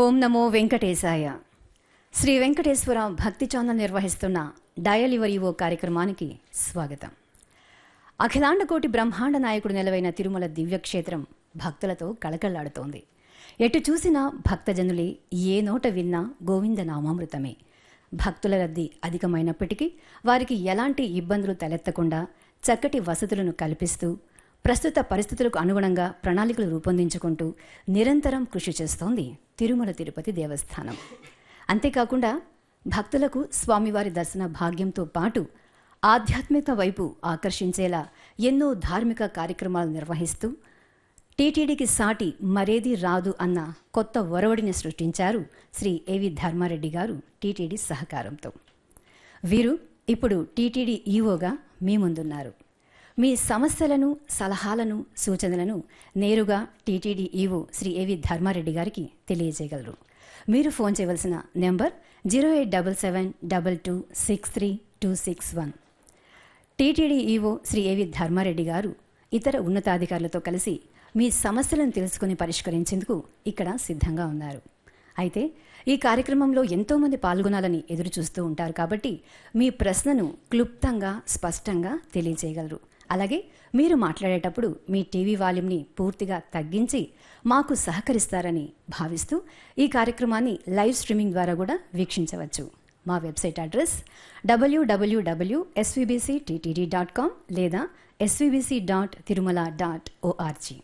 ఓం నమో వెంకటేశాయ శ్రీ వెంకటేశ్వర భక్తి ఛానల్ నిర్వహిస్తున్న డయల్ యువర్ యువో కార్యక్రమానికి స్వాగతం అఖిలాండకోటి బ్రహ్మాండ నాయకుడు నెలవైన తిరుమల దివ్యక్షేత్రం భక్తులతో కళకళలాడుతోంది ఎటు చూసినా భక్తజనులే ఏ నోట విన్నా గోవింద నామామృతమే భక్తుల రద్దీ అధికమైనప్పటికీ వారికి ఎలాంటి ఇబ్బందులు తలెత్తకుండా చక్కటి వసతులను కల్పిస్తూ ప్రస్తుత పరిస్థితులకు అనుగుణంగా ప్రణాళికలు రూపొందించుకుంటూ నిరంతరం కృషి చేస్తోంది తిరుమల తిరుపతి దేవస్థానం అంతేకాకుండా భక్తులకు స్వామివారి దర్శన భాగ్యంతో పాటు ఆధ్యాత్మిక వైపు ఆకర్షించేలా ఎన్నో ధార్మిక కార్యక్రమాలు నిర్వహిస్తూ టీటీడీకి సాటి మరేది రాదు అన్న కొత్త ఒరవడిని సృష్టించారు శ్రీ ఏవి ధర్మారెడ్డి గారు టీటీడీ సహకారంతో వీరు ఇప్పుడు టీటీడీ ఈవోగా మీ ముందున్నారు మీ సమస్యలను సలహాలను సూచనలను నేరుగా TTD EO Shri AV Dharmareddy గారికి తెలియజేయగలరు మీరు ఫోన్ చేయవలసిన number zero eight double seven double two six three two six one TTD EO Shri AV Dharmareddy గారు ఇతర ఉన్నతాధికారులతో కలిసి మీ సమస్యలను తెలుసుకుని పరిష్కరించేందుకు ఇక్కడ సిద్ధంగా ఉన్నారు అయితే ఈ కార్యక్రమంలో ఎంతోమంది పాల్గొనాలని ఎదురు చూస్తూ ఉంటారు కాబట్టి మీ ప్రశ్నను క్లుప్తంగా స్పష్టంగా తెలియజేయగలరు అలాగే మీరు మాట్లాడేటప్పుడు మీ టీవీ వాల్యూమ్ని పూర్తిగా తగ్గించి మాకు సహకరిస్తారని భావిస్తూ ఈ కార్యక్రమాన్ని లైవ్ స్ట్రీమింగ్ ద్వారా కూడా వీక్షించవచ్చు మా వెబ్సైట్ అడ్రస్ డబ్ల్యూడబ్ల్యూడబ్ల్యూ ఎస్వీబీసీ టీటీడీ డాట్ కామ్ లేదా SVBC dot Tirumala dot ORG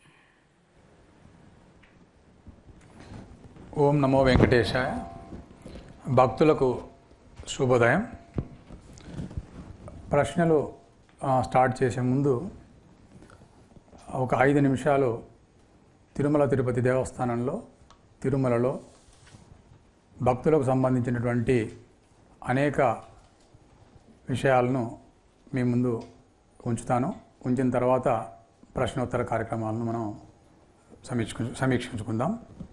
ఓం నమో వెంకటేశాయ భక్తులకు శుభోదయం ప్రశ్నలు ఆ, స్టార్ట్ చేసే ముందు ఒక ఐదు నిమిషాలు తిరుమల తిరుపతి దేవస్థానంలో తిరుమలలో భక్తులకు సంబంధించినటువంటి అనేక విషయాలను మీ ముందు ఉంచుతాను ఉంచిన తర్వాత ప్రశ్నోత్తర కార్యక్రమాలను మనం సమీక్ష సమీక్షించుకుందాం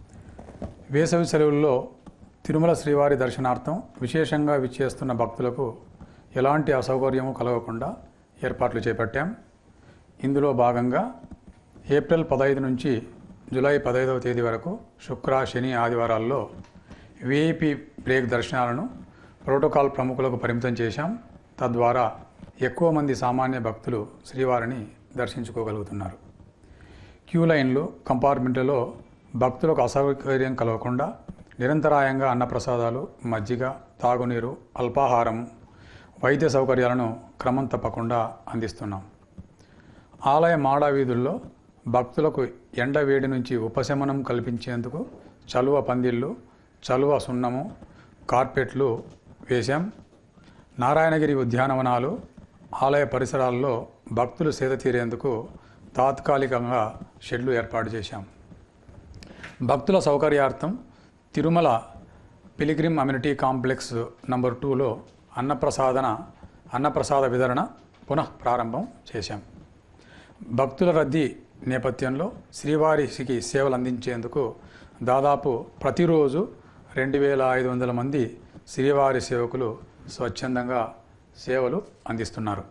వేసవి సెలవుల్లో తిరుమల శ్రీవారి దర్శనార్థం విశేషంగా విచ్చేస్తున్న భక్తులకు ఎలాంటి అసౌకర్యము కలగకుండా ఏర్పాట్లు చేపట్టాం ఇందులో భాగంగా ఏప్రిల్ పదహైదు నుంచి జూలై పదహైదవ తేదీ వరకు శుక్ర శని ఆదివారాల్లో విఐపి బ్రేక్ దర్శనాలను ప్రోటోకాల్ ప్రముఖులకు పరిమితం చేశాం తద్వారా ఎక్కువ మంది సామాన్య భక్తులు శ్రీవారిని దర్శించుకోగలుగుతున్నారు క్యూ లైన్లు కంపార్ట్మెంట్లలో భక్తులకు అసౌకర్యం కలగకుండా నిరంతరాయంగా అన్నప్రసాదాలు మజ్జిగ తాగునీరు అల్పాహారం వైద్య సౌకర్యాలను క్రమం తప్పకుండా అందిస్తున్నాం ఆలయ మాడా వీధుల్లో భక్తులకు ఎండ వేడి నుంచి ఉపశమనం కల్పించేందుకు చలువ పందిళ్ళు చలువ సున్నము కార్పెట్లు వేశాం నారాయణగిరి ఉద్యానవనాలు ఆలయ పరిసరాల్లో భక్తులు సేద తీరేందుకు తాత్కాలికంగా షెడ్లు ఏర్పాటు చేశాం భక్తుల సౌకర్యార్థం Tirumala pilgrim amenity complex number టూలో అన్నప్రసాదన అన్నప్రసాద వితరణ పునః ప్రారంభం చేశాం భక్తుల రద్దీ నేపథ్యంలో శ్రీవారికి సేవలు అందించేందుకు దాదాపు ప్రతిరోజు రెండు వేల ఐదు వందల మంది శ్రీవారి సేవకులు స్వచ్ఛందంగా సేవలు అందిస్తున్నారు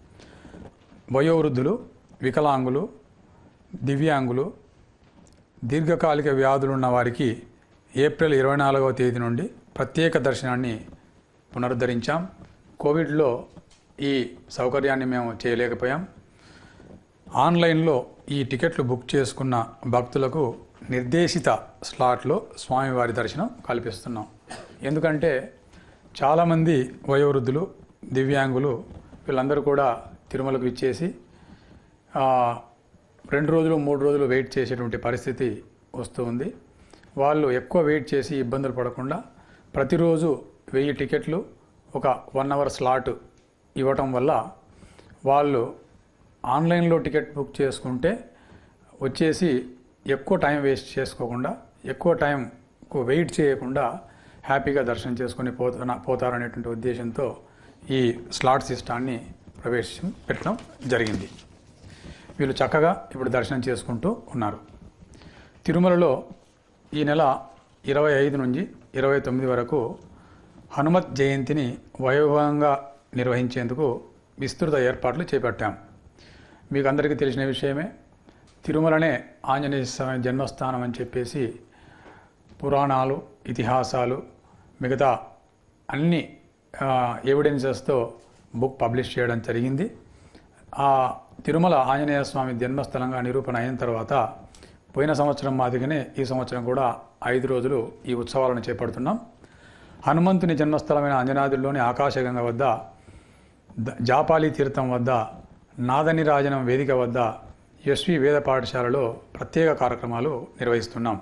వయోవృద్ధులు వికలాంగులు దివ్యాంగులు దీర్ఘకాలిక వ్యాధులున్న వారికి ఏప్రిల్ ఇరవై నాలుగవ తేదీ నుండి ప్రత్యేక దర్శనాన్ని పునరుద్ధరించాం కోవిడ్లో ఈ సౌకర్యాన్ని మేము చేయలేకపోయాం ఆన్లైన్లో ఈ టికెట్లు బుక్ చేసుకున్న భక్తులకు నిర్దేశిత స్లాట్లో స్వామివారి దర్శనం కల్పిస్తున్నాం ఎందుకంటే చాలామంది వయోవృద్ధులు దివ్యాంగులు వీళ్ళందరూ కూడా తిరుమలకు ఇచ్చేసి ఆ, రెండు రోజులు మూడు రోజులు వెయిట్ చేసేటువంటి పరిస్థితి వస్తూ ఉంది వాళ్ళు ఎక్కువ వెయిట్ చేసి ఇబ్బందులు పడకుండా ప్రతిరోజు వెయ్యి టికెట్లు ఒక వన్ అవర్ స్లాట్ ఇవ్వటం వల్ల వాళ్ళు ఆన్లైన్లో టికెట్ బుక్ చేసుకుంటే వచ్చేసి ఎక్కువ టైం వేస్ట్ చేసుకోకుండా ఎక్కువ టైంకు వెయిట్ చేయకుండా హ్యాపీగా దర్శనం చేసుకొని పోతున్న పోతారనేటువంటి ఉద్దేశంతో ఈ స్లాట్ సిస్టాన్ని ప్రవేశం పెట్టడం జరిగింది వీళ్ళు చక్కగా ఇప్పుడు దర్శనం చేసుకుంటూ ఉన్నారు తిరుమలలో ఈ నెల ఇరవై ఐదు నుంచి ఇరవై తొమ్మిది వరకు హనుమత్ జయంతిని వైభవంగా నిర్వహించేందుకు విస్తృత ఏర్పాట్లు చేపట్టాం మీకు అందరికీ తెలిసిన విషయమే తిరుమలనే ఆంజనేయ స్వామి జన్మస్థానం అని చెప్పేసి పురాణాలు ఇతిహాసాలు మిగతా అన్ని ఎవిడెన్సెస్తో బుక్ పబ్లిష్ చేయడం జరిగింది ఆ తిరుమల ఆంజనేయ స్వామి జన్మస్థలంగా నిరూపణ అయిన తర్వాత పోయిన సంవత్సరం మాదిరిగానే ఈ సంవత్సరం కూడా ఐదు రోజులు ఈ ఉత్సవాలను చేపడుతున్నాం హనుమంతుని జన్మస్థలమైన అంజనాదుల్లోని ఆకాశగంగ వద్ద ద- జాపాలి తీర్థం వద్ద నాదనిరాజనం వేదిక వద్ద ఎస్వి వేద పాఠశాలలో ప్రత్యేక కార్యక్రమాలు నిర్వహిస్తున్నాం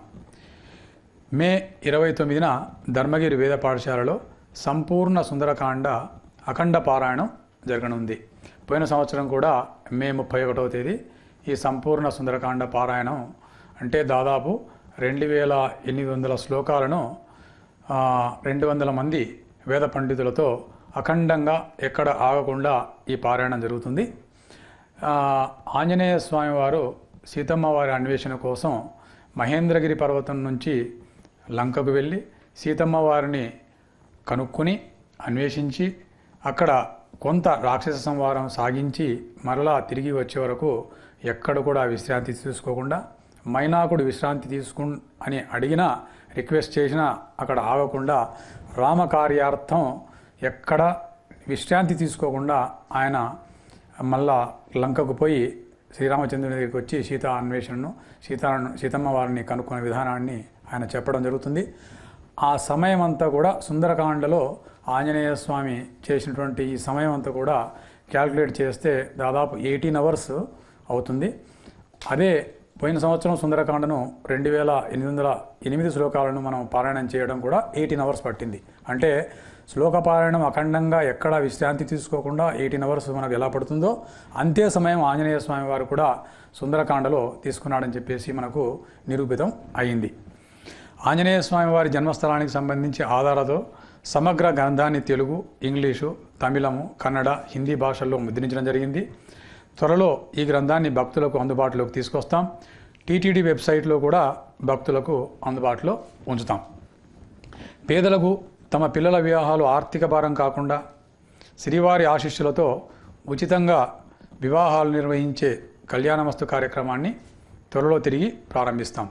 మే ఇరవై తొమ్మిదిన ధర్మగిరి వేద పాఠశాలలో సంపూర్ణ సుందరకాండ అఖండ పారాయణం జరగనుంది పోయిన సంవత్సరం కూడా మే ముప్పై ఒకటవ తేదీ ఈ సంపూర్ణ సుందరకాండ పారాయణం అంటే దాదాపు రెండు వేల ఎనిమిది వందల శ్లోకాలను ఆ, రెండు వందల మంది వేద పండితులతో అఖండంగా ఎక్కడ ఆగకుండా ఈ పారాయణం జరుగుతుంది ఆ, ఆంజనేయ స్వామి వారు సీతమ్మ వారి అన్వేషణ కోసం మహేంద్రగిరి పర్వతం నుంచి లంకకు వెళ్ళి సీతమ్మ వారిని కనుక్కొని అన్వేషించి అక్కడ కొంత రాక్షస సంహారం సాగించి మరలా తిరిగి వచ్చే వరకు ఎక్కడ కూడా విశ్రాంతి తీసుకోకుండా మైనాకుడు విశ్రాంతి తీసుకు అని అడిగినా రిక్వెస్ట్ చేసినా అక్కడ ఆగకుండా రామకార్యార్థం ఎక్కడ విశ్రాంతి తీసుకోకుండా ఆయన మళ్ళా లంకకు పోయి శ్రీరామచంద్రుని దగ్గరికి వచ్చి సీతా అన్వేషణను సీతాను సీతమ్మ వారిని కనుక్కునే విధానాన్ని ఆయన చెప్పడం జరుగుతుంది ఆ సమయం అంతా కూడా సుందరకాండలో ఆంజనేయ స్వామి చేసినటువంటి ఈ సమయం అంతా కూడా క్యాల్కులేట్ చేస్తే దాదాపు ఎయిటీన్ అవర్స్ అవుతుంది అదే పోయిన సంవత్సరం సుందరకాండను రెండు వేల ఎనిమిది వందల ఎనిమిది శ్లోకాలను మనం పారాయణం చేయడం కూడా ఎయిటీన్ అవర్స్ పట్టింది అంటే శ్లోక పారాయణం అఖండంగా ఎక్కడా విశ్రాంతి తీసుకోకుండా ఎయిటీన్ అవర్స్ మనకు ఎలా పడుతుందో అంతే సమయం ఆంజనేయ స్వామి వారు కూడా సుందరకాండలో తీసుకున్నాడని చెప్పేసి మనకు నిరూపితం అయింది ఆంజనేయ స్వామి వారి జన్మస్థలానికి సంబంధించి ఆధారాలతో సమగ్ర గ్రంథాన్ని తెలుగు ఇంగ్లీషు తమిళము కన్నడ హిందీ భాషల్లో ముద్రించడం జరిగింది త్వరలో ఈ గ్రంథాన్ని భక్తులకు అందుబాటులోకి తీసుకొస్తాం టీటీడీ వెబ్సైట్లో కూడా భక్తులకు అందుబాటులో ఉంచుతాం పేదలకు తమ పిల్లల వివాహాలు ఆర్థిక భారం కాకుండా శ్రీవారి ఆశీస్సులతో ఉచితంగా వివాహాలు నిర్వహించే కళ్యాణమస్తు కార్యక్రమాన్ని త్వరలో తిరిగి ప్రారంభిస్తాం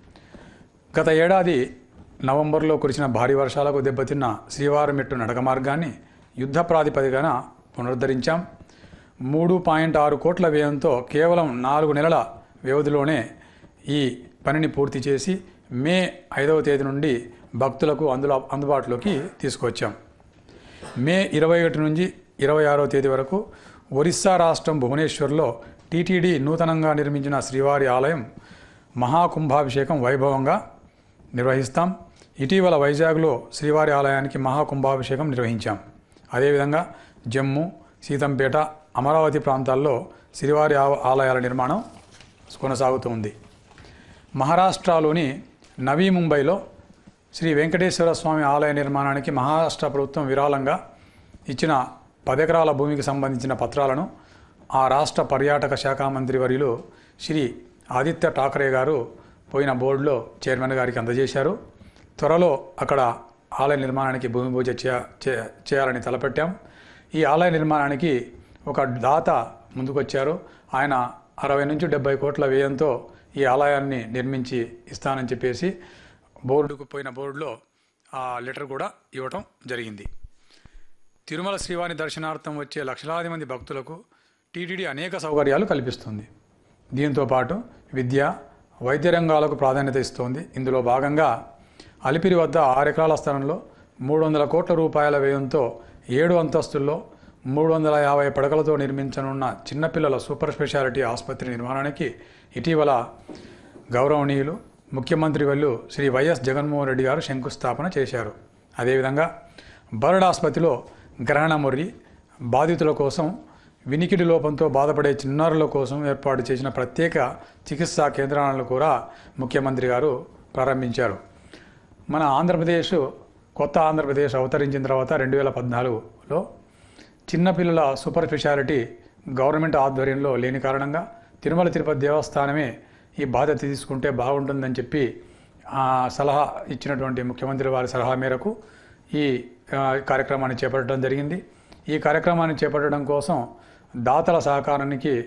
గత ఏడాది నవంబర్లో కురిసిన భారీ వర్షాలకు దెబ్బతిన్న శ్రీవారిమెట్టు నడక మార్గాన్ని యుద్ధ ప్రాతిపదికన పునరుద్ధరించాం మూడు పాయింట్ ఆరు కోట్ల వ్యయంతో కేవలం నాలుగు నెలల వ్యవధిలోనే ఈ పనిని పూర్తి చేసి మే ఐదవ తేదీ నుండి భక్తులకు అందులో అందుబాటులోకి తీసుకొచ్చాం మే ఇరవై ఒకటి నుంచి ఇరవై ఆరో తేదీ వరకు ఒరిస్సా రాష్ట్రం భువనేశ్వర్లో టీటీడీ నూతనంగా నిర్మించిన శ్రీవారి ఆలయం మహాకుంభాభిషేకం వైభవంగా నిర్వహిస్తాం ఇటీవల వైజాగ్లో శ్రీవారి ఆలయానికి మహాకుంభాభిషేకం నిర్వహించాం అదేవిధంగా జమ్మూ సీతంపేట అమరావతి ప్రాంతాల్లో శ్రీవారి ఆ- ఆలయాల నిర్మాణం కొనసాగుతుంది మహారాష్ట్రలోని నవీ ముంబైలో శ్రీ వెంకటేశ్వర స్వామి ఆలయ నిర్మాణానికి మహారాష్ట్ర ప్రభుత్వం విరాళంగా ఇచ్చిన పదెకరాల భూమికి సంబంధించిన పత్రాలను ఆ రాష్ట్ర పర్యాటక శాఖ మంత్రి వర్యులు శ్రీ ఆదిత్య ఠాకరే గారు పోయిన బోర్డులో చైర్మన్ గారికి అందజేశారు త్వరలో అక్కడ ఆలయ నిర్మాణానికి భూమి పూజ చేయ- చే- చేయాలని తలపెట్టాం ఈ ఆలయ నిర్మాణానికి ఒక దాత ముందుకొచ్చారు ఆయన అరవై నుంచి డెబ్బై కోట్ల వ్యయంతో ఈ ఆలయాన్ని నిర్మించి ఇస్తానని చెప్పేసి బోర్డుకు పోయిన బోర్డులో ఆ లెటర్ కూడా ఇవ్వటం జరిగింది తిరుమల శ్రీవారి దర్శనార్థం వచ్చే లక్షలాది మంది భక్తులకు టీటీడీ అనేక సౌకర్యాలు కల్పిస్తుంది దీంతో పాటు విద్య వైద్య రంగాలకు ప్రాధాన్యత ఇస్తోంది ఇందులో భాగంగా అలిపిరి వద్ద ఆరు ఎకరాల స్థలంలో మూడు వందల కోట్ల రూపాయల వ్యయంతో ఏడు అంతస్తుల్లో మూడు వందల యాభై పడకలతో నిర్మించనున్న చిన్నపిల్లల సూపర్ స్పెషాలిటీ ఆసుపత్రి నిర్మాణానికి ఇటీవల గౌరవనీయులు ముఖ్యమంత్రి వల్లు శ్రీ వైఎస్ జగన్మోహన్ రెడ్డి గారు శంకుస్థాపన చేశారు అదేవిధంగా బర్డ్ ఆసుపత్రిలో గ్రహణ మురి బాధితుల కోసం వినికిడి లోపంతో బాధపడే చిన్నారుల కోసం ఏర్పాటు చేసిన ప్రత్యేక చికిత్సా కేంద్రాలను కూడా ముఖ్యమంత్రి గారు ప్రారంభించారు మన ఆంధ్రప్రదేశ్ కొత్త ఆంధ్రప్రదేశ్ అవతరించిన తర్వాత రెండు వేల పద్నాలుగులో చిన్నపిల్లల సూపర్ స్పెషాలిటీ గవర్నమెంట్ ఆధ్వర్యంలో లేని కారణంగా తిరుమల తిరుపతి దేవస్థానమే ఈ బాధ్యత తీసుకుంటే బాగుంటుందని చెప్పి ఆ సలహా ఇచ్చినటువంటి ముఖ్యమంత్రి వారి సలహా మేరకు ఈ ఆ, కార్యక్రమాన్ని చేపట్టడం జరిగింది ఈ కార్యక్రమాన్ని చేపట్టడం కోసం దాతల సహకారానికి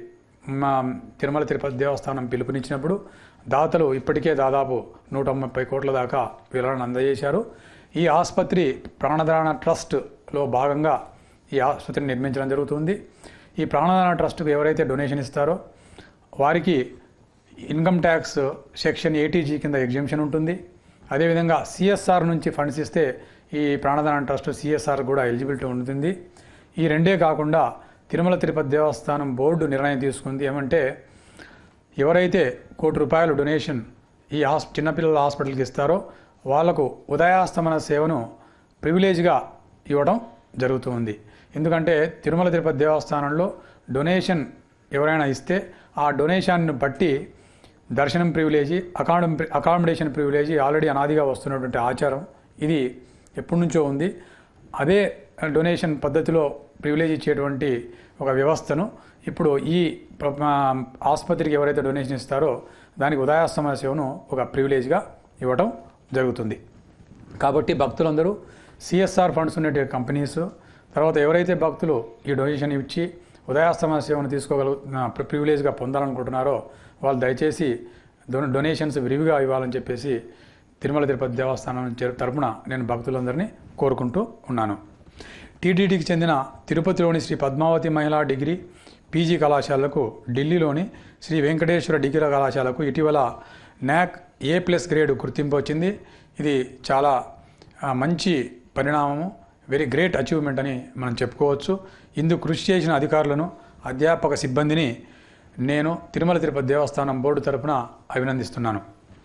మా తిరుమల తిరుపతి దేవస్థానం పిలుపునిచ్చినప్పుడు దాతలు ఇప్పటికే దాదాపు నూట ముప్పై కోట్ల దాకా వివరాలను అందజేశారు ఈ ఆసుపత్రి ప్రాణదాన ట్రస్ట్లో భాగంగా ఈ ఆసుపత్రిని నిర్మించడం జరుగుతుంది ఈ ప్రాణదాన ట్రస్ట్కు ఎవరైతే డొనేషన్ ఇస్తారో వారికి ఇన్కమ్ ట్యాక్స్ సెక్షన్ ఏటీజీ కింద ఎగ్జిబిషన్ ఉంటుంది అదేవిధంగా సిఎస్ఆర్ నుంచి ఫండ్స్ ఇస్తే ఈ ప్రాణదాన ట్రస్ట్ సిఎస్ఆర్ కూడా ఎలిజిబిలిటీ ఉంటుంది ఈ రెండే కాకుండా తిరుమల తిరుపతి దేవస్థానం బోర్డు నిర్ణయం తీసుకుంది ఏమంటే ఎవరైతే కోటి రూపాయలు డొనేషన్ ఈ హాస్ చిన్నపిల్లల హాస్పిటల్కి ఇస్తారో వాళ్లకు ఉదయాస్తమన సేవను ప్రివిలేజ్గా ఇవ్వడం జరుగుతుంది ఎందుకంటే తిరుమల తిరుపతి దేవస్థానంలో డొనేషన్ ఎవరైనా ఇస్తే ఆ డొనేషన్ను బట్టి దర్శనం ప్రివిలేజీ అకాడమ్ అకామిడేషన్ ప్రివిలేజీ ఆల్రెడీ అనాదిగా వస్తున్నటువంటి ఆచారం ఇది ఎప్పటి నుంచో ఉంది అదే డొనేషన్ పద్ధతిలో ప్రివిలేజ్ ఇచ్చేటువంటి ఒక వ్యవస్థను ఇప్పుడు ఈ ప్ర- ఆ, ఆసుపత్రికి ఎవరైతే డొనేషన్ ఇస్తారో దానికి ఉదయాస్తమయ సేవను ఒక ప్రివిలేజ్గా ఇవ్వటం జరుగుతుంది కాబట్టి భక్తులందరూ సిఎస్ఆర్ ఫండ్స్ ఉండే కంపెనీస్ తర్వాత ఎవరైతే భక్తులు ఈ డొనేషన్ ఇచ్చి ఉదయాస్తమయ సేవను తీసుకోగలు ప్రి- ప్రివిలేజ్గా పొందాలనుకుంటున్నారో వాళ్ళు దయచేసి డొ డొనేషన్స్ విరివిగా ఇవ్వాలని చెప్పేసి తిరుమల తిరుపతి దేవస్థానం చెరు- తరపున నేను భక్తులందరినీ కోరుకుంటూ ఉన్నాను టీటీడీకి చెందిన తిరుపతిలోని శ్రీ పద్మావతి మహిళా డిగ్రీ పీజీ కళాశాలకు ఢిల్లీలోని శ్రీ వెంకటేశ్వర డిగ్రీ కళాశాలకు ఇటీవల న్యాక్ ఏ ప్లస్ గ్రేడ్ గుర్తింపు వచ్చింది ఇది చాలా ఆ, మంచి పరిణామము వెరీ గ్రేట్ అచీవ్మెంట్ అని మనం చెప్పుకోవచ్చు ఇందుకు కృషి చేసిన అధికారులను అధ్యాపక సిబ్బందిని నేను తిరుమల తిరుపతి దేవస్థానం బోర్డు తరపున అభినందిస్తున్నాను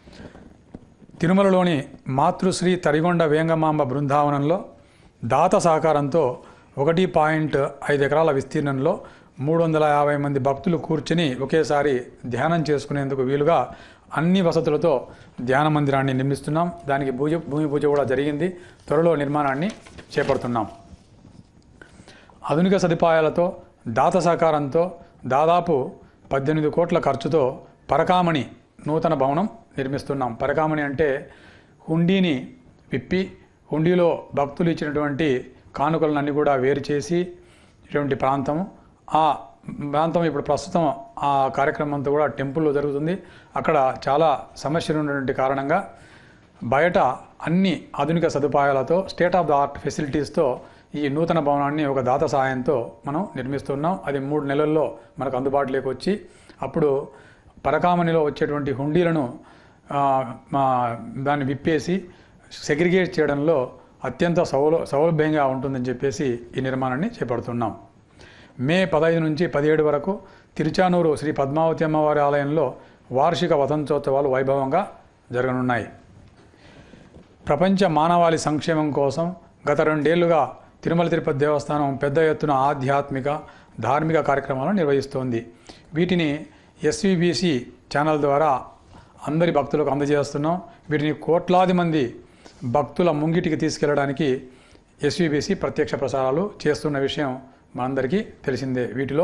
తిరుమలలోని మాతృశ్రీ తరిగొండ వేంగమాంబ బృందావనంలో దాత సహకారంతో ఒకటి పాయింట్ ఐదు ఎకరాల విస్తీర్ణంలో మూడు వందల యాభై మంది భక్తులు కూర్చుని ఒకేసారి ధ్యానం చేసుకునేందుకు వీలుగా అన్ని వసతులతో ధ్యాన మందిరాన్ని నిర్మిస్తున్నాం దానికి పూజ భూమి పూజ కూడా జరిగింది త్వరలో నిర్మాణాన్ని చేపడుతున్నాం ఆధునిక సదుపాయాలతో దాత సహకారంతో దాదాపు పద్దెనిమిది కోట్ల ఖర్చుతో పరకామణి నూతన భవనం నిర్మిస్తున్నాం పరకామణి అంటే హుండీని విప్పి హుండీలో భక్తులు ఇచ్చినటువంటి కానుకలన్నీ కూడా వేరు చేసి ఇటువంటి ప్రాంతం ఆ ప్రాంతం ఇప్పుడు ప్రస్తుతం ఆ కార్యక్రమం అంతా కూడా టెంపుల్లో జరుగుతుంది అక్కడ చాలా సమస్యలు ఉన్నటువంటి కారణంగా బయట అన్ని ఆధునిక సదుపాయాలతో స్టేట్ ఆఫ్ ద ఆర్ట్ ఫెసిలిటీస్తో ఈ నూతన భవనాన్ని ఒక దాత సహాయంతో మనం నిర్మిస్తున్నాం అది మూడు నెలల్లో మనకు అందుబాటులోకి వచ్చి అప్పుడు పరకామణిలో వచ్చేటువంటి హుండీలను ఆ, మా దాన్ని విప్పేసి సెగ్రిగేట్ చేయడంలో అత్యంత సౌల సౌలభ్యంగా ఉంటుందని చెప్పేసి ఈ నిర్మాణాన్ని చేపడుతున్నాం మే పదహైదు నుంచి పదిహేడు వరకు తిరుచానూరు శ్రీ పద్మావతి అమ్మవారి ఆలయంలో వార్షిక వసంతోత్సవాలు వైభవంగా జరగనున్నాయి ప్రపంచ మానవాళి సంక్షేమం కోసం గత రెండేళ్లుగా తిరుమల తిరుపతి దేవస్థానం పెద్ద ఎత్తున ఆధ్యాత్మిక ధార్మిక కార్యక్రమాలను నిర్వహిస్తోంది వీటిని ఎస్విబిసి ఛానల్ ద్వారా అందరి భక్తులకు అందజేస్తున్నాం వీటిని కోట్లాది మంది భక్తుల ముంగిటికి తీసుకెళ్లడానికి ఎస్విబిసి ప్రత్యక్ష ప్రసారాలు చేస్తున్న విషయం మనందరికీ తెలిసిందే వీటిలో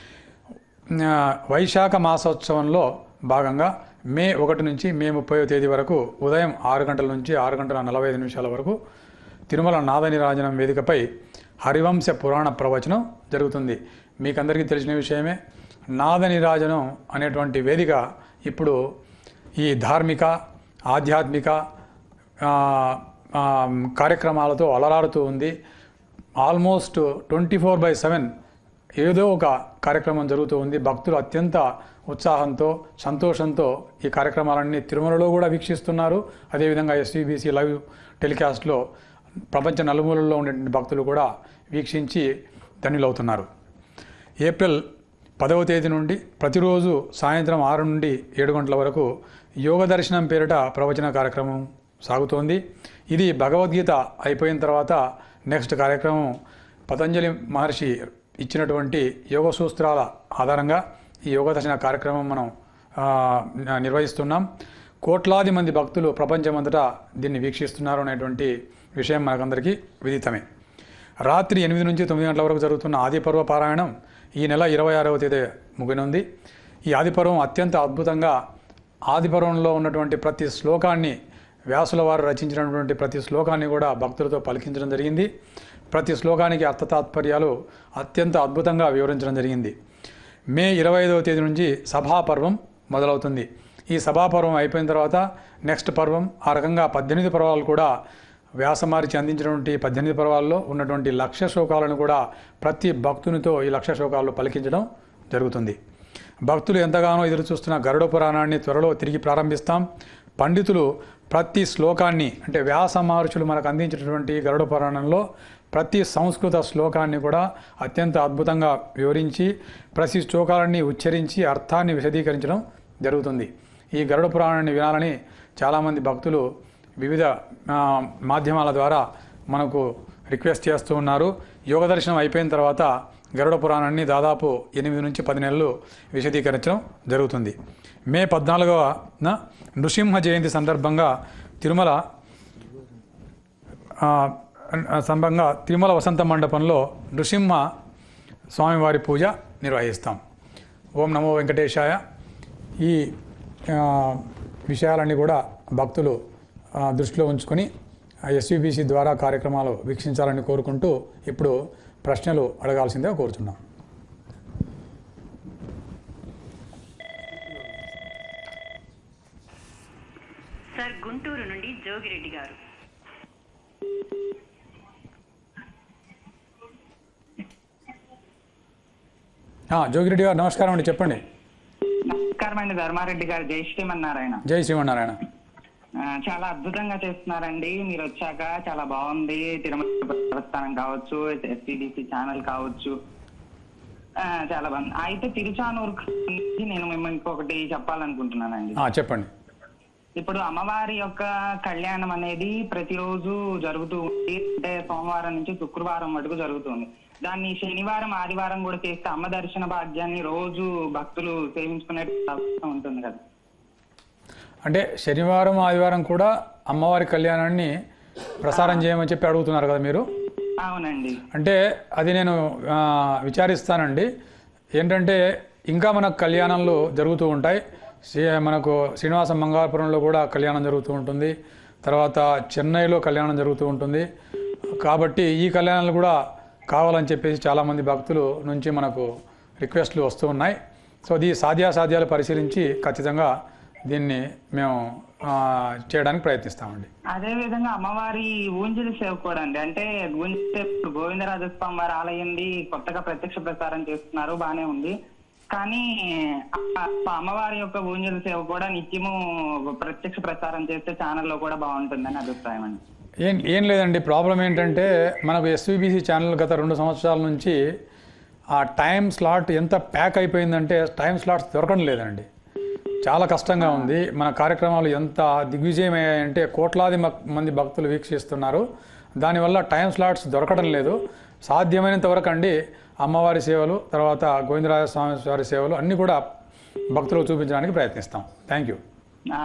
ఆ, వైశాఖ మాసోత్సవంలో భాగంగా మే ఒకటి నుంచి మే ముప్పై తేదీ వరకు ఉదయం ఆరు గంటల నుంచి ఆరు గంటల నలభై ఐదు నిమిషాల వరకు తిరుమల నాదనిరాజనం వేదికపై హరివంశ పురాణ ప్రవచనం జరుగుతుంది మీకందరికీ తెలిసిన విషయమే నాదనిరాజనం అనేటువంటి వేదిక ఇప్పుడు ఈ ధార్మిక ఆధ్యాత్మిక ఆ, ఆ, కార్యక్రమాలతో అలరారుతూ ఉంది almost twenty four by seven ఏదో ఒక కార్యక్రమం జరుగుతూ ఉంది భక్తులు అత్యంత ఉత్సాహంతో సంతోషంతో ఈ కార్యక్రమాలన్నీ తిరుమలలో కూడా వీక్షిస్తున్నారు అదేవిధంగా ఎస్వీబీసీ లైవ్ టెలికాస్ట్లో ప్రపంచ నలుమూలల్లో ఉండే భక్తులు కూడా వీక్షించి ధన్యులవుతున్నారు ఏప్రిల్ పదవ తేదీ నుండి ప్రతిరోజు సాయంత్రం ఆరు నుండి ఏడు గంటల వరకు యోగ దర్శనం పేరిట ప్రవచన కార్యక్రమం సాగుతోంది ఇది భగవద్గీత అయిపోయిన తర్వాత నెక్స్ట్ కార్యక్రమం పతంజలి మహర్షి ఇచ్చినటువంటి యోగ సూత్రాల ఆధారంగా ఈ యోగ దర్శన కార్యక్రమం మనం ఆ, నిర్వహిస్తున్నాం కోట్లాది మంది భక్తులు ప్రపంచమంతటా దీన్ని వీక్షిస్తున్నారు అనేటువంటి విషయం మనకందరికీ విదితమే రాత్రి ఎనిమిది నుంచి తొమ్మిది గంటల వరకు జరుగుతున్న ఆదిపర్వ పారాయణం ఈ నెల ఇరవై ఆరవ తేదీ ముగినుంది ఈ ఆదిపర్వం అత్యంత అద్భుతంగా ఆదిపర్వంలో ఉన్నటువంటి ప్రతి శ్లోకాన్ని వ్యాసుల వారు రచించినటువంటి ప్రతి శ్లోకాన్ని కూడా భక్తులతో పలికించడం జరిగింది ప్రతి శ్లోకానికి అర్థతాత్పర్యాలు అత్యంత అద్భుతంగా వివరించడం జరిగింది మే ఇరవై ఐదవ తేదీ నుంచి సభాపర్వం మొదలవుతుంది ఈ సభాపర్వం అయిపోయిన తర్వాత నెక్స్ట్ పర్వం ఆ రకంగా పద్దెనిమిది పర్వాలు కూడా వ్యాసమారిచి అందించినటువంటి పద్దెనిమిది పర్వాల్లో ఉన్నటువంటి లక్ష్య శ్లోకాలను కూడా ప్రతి భక్తునితో ఈ లక్ష్య శ్లోకాలు పలికించడం జరుగుతుంది భక్తులు ఎంతగానో ఎదురు చూస్తున్న గరుడ పురాణాన్ని త్వరలో తిరిగి ప్రారంభిస్తాం పండితులు ప్రతి శ్లోకాన్ని అంటే వ్యాస మహర్షులు మనకు అందించినటువంటి గరుడ పురాణంలో ప్రతి సంస్కృత శ్లోకాన్ని కూడా అత్యంత అద్భుతంగా వివరించి ప్రతి శ్లోకాలన్నీ ఉచ్చరించి అర్థాన్ని విశదీకరించడం జరుగుతుంది ఈ గరుడ పురాణాన్ని వినాలని చాలామంది భక్తులు వివిధ ఆ, మాధ్యమాల ద్వారా మనకు రిక్వెస్ట్ చేస్తూ ఉన్నారు యోగ దర్శనం అయిపోయిన తర్వాత గరుడ పురాణాన్ని దాదాపు ఎనిమిది నుంచి పది నెలలు విశదీకరించడం జరుగుతుంది మే పద్నాలుగవ నృసింహ జయంతి సందర్భంగా తిరుమల ఆ, సందర్భంగా తిరుమల వసంత మండపంలో నృసింహ స్వామివారి పూజ నిర్వహిస్తాం ఓం నమో వెంకటేశాయ ఈ ఆ, విషయాలన్నీ కూడా భక్తులు ఆ, దృష్టిలో ఉంచుకొని ఎస్విబిసి ద్వారా కార్యక్రమాలు వీక్షించాలని కోరుకుంటూ ఇప్పుడు ప్రశ్నలు అడగాల్సిందిగా కోరుతున్నాం సార్ గుంటూరు నుండి జోగిరెడ్డి గారు ఆ, జోగిరెడ్డి గారు నమస్కారం అండి చెప్పండి నమస్కారం అండి ధర్మారెడ్డి గారు జై శ్రీమన్నారాయణ జై శ్రీమన్నారాయణ ఆ, చాలా అద్భుతంగా చేస్తున్నారండి మీరు వచ్చాక చాలా బాగుంది తిరుమల దేవస్థానం కావచ్చు ఎస్టీడీసీ ఛానల్ కావచ్చు ఆ, చాలా బాగుంది అయితే తిరుచానూరు గురించి నేను మిమ్మల్ని ఇంకొకటి చెప్పాలనుకుంటున్నానండి ఆ, చెప్పండి ఇప్పుడు అమ్మవారి యొక్క కళ్యాణం అనేది ప్రతిరోజు జరుగుతూ ఉంది అంటే సోమవారం నుంచి శుక్రవారం వరకు జరుగుతుంది దాన్ని శనివారం ఆదివారం కూడా చేస్తే అమ్మ దర్శన భాగ్యాన్ని రోజు భక్తులు సేవించుకునే అవకాశం ఉంటుంది కదా అంటే శనివారం ఆదివారం కూడా అమ్మవారి కళ్యాణాన్ని ప్రసారం చేయమని చెప్పి అడుగుతున్నారు కదా మీరు అవునండి అంటే అది నేను ఆ, విచారిస్తానండి ఏంటంటే ఇంకా మనకు కళ్యాణాలు జరుగుతూ ఉంటాయి శ్రీ మనకు శ్రీనివాస మంగాపురంలో కూడా కళ్యాణం జరుగుతూ ఉంటుంది తర్వాత చెన్నైలో కళ్యాణం జరుగుతూ ఉంటుంది కాబట్టి ఈ కళ్యాణాలు కూడా కావాలని చెప్పేసి చాలామంది భక్తులు నుంచి మనకు రిక్వెస్ట్లు వస్తూ ఉన్నాయి సో ఇది సాధ్యాసాధ్యాలు పరిశీలించి ఖచ్చితంగా దీన్ని మేము ఆ, చేయడానికి ప్రయత్నిస్తామండి అదే విధంగా అమ్మవారి ఊంజలి సేవ కూడా అండి అంటే ఊంజలి సేవ ఇప్పుడు గోవిందరాజస్వామి వారి ఆలయంది కొత్తగా ప్రత్యక్ష ప్రసారం చేస్తున్నారు బానే ఉంది కానీ ఆ అమ్మవారి యొక్క ఊంజలి సేవ కూడా నిత్యము ప్రత్యక్ష ప్రసారం చేస్తే ఛానల్లో కూడా బాగుంటుందని అభిప్రాయం అండి ఏం ఏం లేదండి ప్రాబ్లం ఏంటంటే మనకు ఎస్వీబీసీ ఛానల్ గత రెండు సంవత్సరాల నుంచి ఆ టైం స్లాట్ ఎంత ప్యాక్ అయిపోయిందంటే టైం స్లాట్స్ దొరకడం లేదండి చాలా కష్టంగా ఉంది మన కార్యక్రమాలు ఎంత దిగ్విజయం అయ్యాయంటే కోట్లాది మక్- మంది భక్తులు వీక్షిస్తున్నారు దానివల్ల టైం స్లాట్స్ దొరకడం లేదు సాధ్యమైనంత వరకు అండి అమ్మవారి సేవలు తర్వాత గోవిందరాజ స్వామి వారి సేవలు అన్నీ కూడా భక్తులకు చూపించడానికి ప్రయత్నిస్తాం థ్యాంక్ యూ ఆ,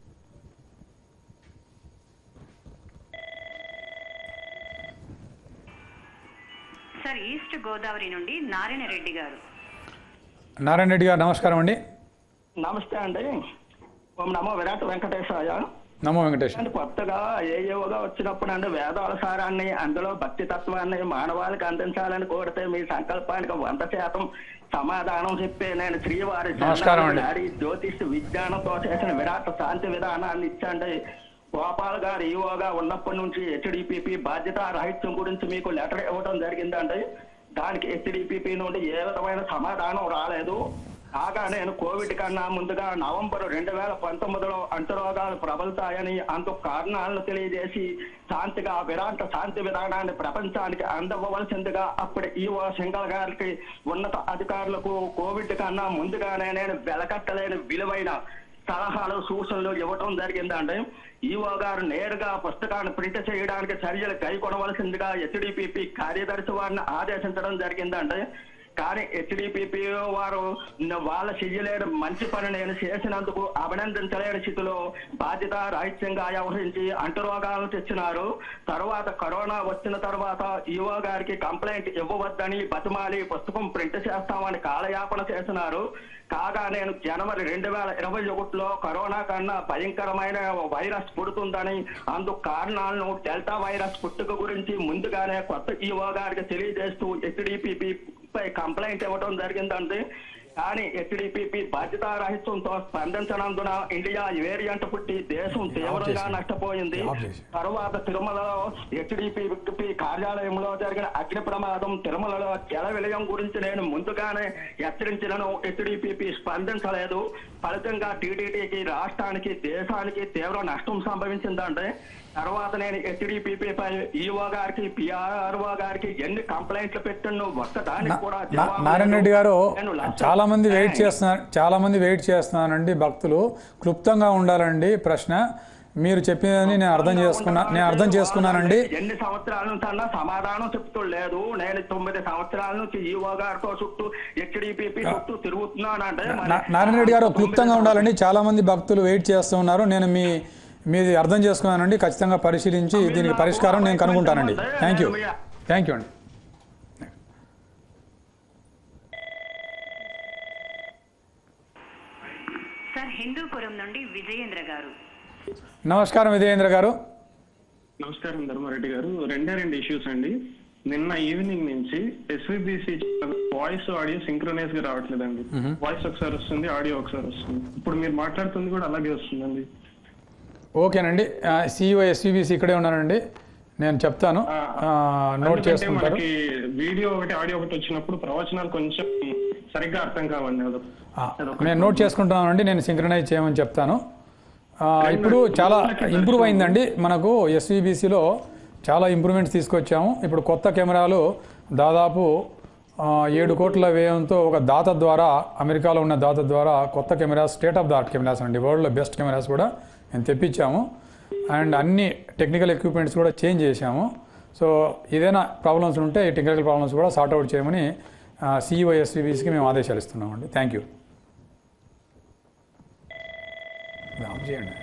సార్ ఈస్ట్ గోదావరి నుండి నారాయణ రెడ్డి గారు నారాయణ రెడ్డి గారు నమస్కారం అండి నమస్తే అండి ఓం నమో విరాట్ వెంకటేశాయ నమో వెంకటేష్ అంటే కొత్తగా ఏ యోగా వచ్చినప్పుడు అంటే వేదాల సారాన్ని అందులో భక్తి తత్వాన్ని మానవాళికి అందించాలని కోరితే మీ సంకల్పానికి వంద శాతం సమాధానం చెప్పే నేను శ్రీవారి నమస్కారం అండి. నాడి జ్యోతిష్ విజ్ఞానంతో చేసిన విరాట్ శాంతి విధానాన్ని ఇచ్చండి గోపాల్ గారు ఈవోగా ఉన్నప్పటి నుంచి హెచ్డిపిపి బాధ్యత రాహిత్యం గురించి మీకు లెటర్ ఇవ్వడం జరిగిందండి దానికి హెచ్డిపిపి నుండి ఏ విధమైన సమాధానం రాలేదు కాగా నేను కోవిడ్ కన్నా ముందుగా నవంబర్ రెండు వేల పంతొమ్మిదిలో అంటురోగాలు ప్రబలుతాయని అందుకు కారణాలను తెలియజేసి శాంతిగా విరాంత శాంతి విధానాన్ని ప్రపంచానికి అందవలసిందిగా అప్పటి ఈవో సింగల్ గారికి ఉన్నత అధికారులకు కోవిడ్ కన్నా ముందుగానే నేను వెలకట్టలేని విలువైన సలహాలు సూచనలు ఇవ్వటం జరిగిందండి ఈఓ గారు నేరుగా పుస్తకాన్ని ప్రింట్ చేయడానికి చర్యలు కైకొనవలసిందిగా హెచ్డిపిపి కార్యదర్శి వారిని ఆదేశించడం జరిగిందండి కానీ హెచ్డిపిపి వారు న- వాళ్ళ చెయ్యలేని మంచి పని నేను చేసినందుకు అభినందించలేని స్థితిలో బాధ్యత రాహిత్యంగా వ్యవహరించి అంటురోగాలను తెచ్చినారు తర్వాత కరోనా వచ్చిన తర్వాత ఈఓ గారికి కంప్లైంట్ ఇవ్వవద్దని బతిమాలి పుస్తకం ప్రింట్ చేస్తామని కాలయాపన చేసినారు కాగా నేను జనవరి రెండు వేల ఇరవై ఒకటిలో కరోనా కన్నా భయంకరమైన వైరస్ పుడుతుందని అందుకు కారణాలను డెల్టా వైరస్ పుట్టుక గురించి ముందుగానే కొత్త ఈఓ గారికి తెలియజేస్తూ హెచ్డిపిపి పై కంప్లైంట్ ఇవ్వడం జరిగిందండి కానీ హెచ్డిపిపి బాధ్యతారాహిత్యంతో స్పందించనందున ఇండియా వేరియంట్ పుట్టి దేశం తీవ్రంగా చేసి. నష్టపోయింది ఆఫ్ చేసి. తరువాత తిరుమలలో హెచ్డిపి కార్యాలయంలో జరిగిన అగ్ని ప్రమాదం తిరుమలలో జల విలయం గురించి నేను ముందుగానే హెచ్చరించినను హెచ్డిపిపి స్పందించలేదు ఫలితంగా టీటీడీకి రాష్ట్రానికి దేశానికి తీవ్ర నష్టం సంభవించిందంటే తర్వాత నేను హెచ్డిపిపి పై ఈఓ గారికి పిఆర్ఓ గారికి ఎన్ని కంప్లైంట్లు పెట్టిన ఒక్కదానికి కూడా నా- జవాబు నారాయణ లేదు. రెడ్డి గారు నేను లక్ష- చాలా మంది వెయిట్ చేస్తున్నారు చాలా మంది వెయిట్ చేస్తున్నారండి భక్తులు క్లుప్తంగా ఉండాలండి ప్రశ్న మీరు చెప్పినదని నేను అర్థం చేసుకున్నా నేను అర్థం చేసుకున్నానండి ఎన్ని సంవత్సరాల నుంచి అన్నా సమాధానం చెప్తూ లేదు నేను తొమ్మిది సంవత్సరాల నుంచి ఈఓ గారితో చుట్టూ హెచ్డిపిపి చుట్టూ తిరుగుతున్నానంటే మరి నా- నారాయణ రెడ్డి గారు క్లుప్తంగా ఉండాలండి చాలా మంది భక్తులు వెయిట్ చేస్తూ ఉన్నారు నేను మీ మీది అర్థం చేసుకున్నానండి ఖచ్చితంగా పరిశీలించి దీనికి పరిష్కారం నేను కనుగొంటానండి థ్యాంక్ యూ థ్యాంక్ యూ అండి సార్ హిందూపురం నుండి విజయేంద్ర గారు నమస్కారం విజయేంద్ర గారు నమస్కారం ధర్మారెడ్డి గారు రెండే రెండు ఇష్యూస్ అండి నిన్న ఈవినింగ్ నుంచి ఎస్విబిసి వాయిస్ ఆడియో సింక్రనైజ్ గా రావట్లేదండి వాయిస్ ఒకసారి వస్తుంది ఆడియో ఒకసారి వస్తుంది ఇప్పుడు మీరు మాట్లాడుతుంది కూడా అలాగే వస్తుందండి ఓకేనండి సిఇఓ ఎస్విబిసి ఇక్కడే ఉన్నానండి నేను చెప్తాను ఆ, నోట్ ఎందుకంటే చేసుకుంటారు మనకి వీడియో ఒకటి ఆడియో ఒకటి వచ్చినప్పుడు ప్రవచనాలు కొంచెం సరిగ్గా అర్థం కావండి అదొక ఆ, నేను నోట్ చేసుకుంటున్నానండి నేను సింక్రనైజ్ చేయమని చెప్తాను ఆ, ఇప్పుడు చాలా ఇంప్రూవ్ అయిందండి మనకు ఎస్విబిసిలో చాలా ఇంప్రూవ్మెంట్స్ తీసుకొచ్చాము ఇప్పుడు కొత్త కెమెరాలు దాదాపు ఆ, ఏడు కోట్ల వ్యయంతో ఒక దాత ద్వారా అమెరికాలో ఉన్న దాత ద్వారా కొత్త cameras state of the art cameras అండి వరల్డ్లో బెస్ట్ కెమెరాస్ కూడా మేము తెప్పించాము అండ్ అన్ని టెక్నికల్ ఎక్విప్మెంట్స్ కూడా చేంజ్ చేశాము సో ఏదైనా ప్రాబ్లమ్స్ ఉంటే ఈ టెక్నికల్ ప్రాబ్లమ్స్ కూడా సార్ట్ అవుట్ చేయమని సిఇఓ ఎస్విబిసికి మేము ఆదేశాలు ఇస్తున్నామండి థ్యాంక్ యూ ఆఫ్ చేయండి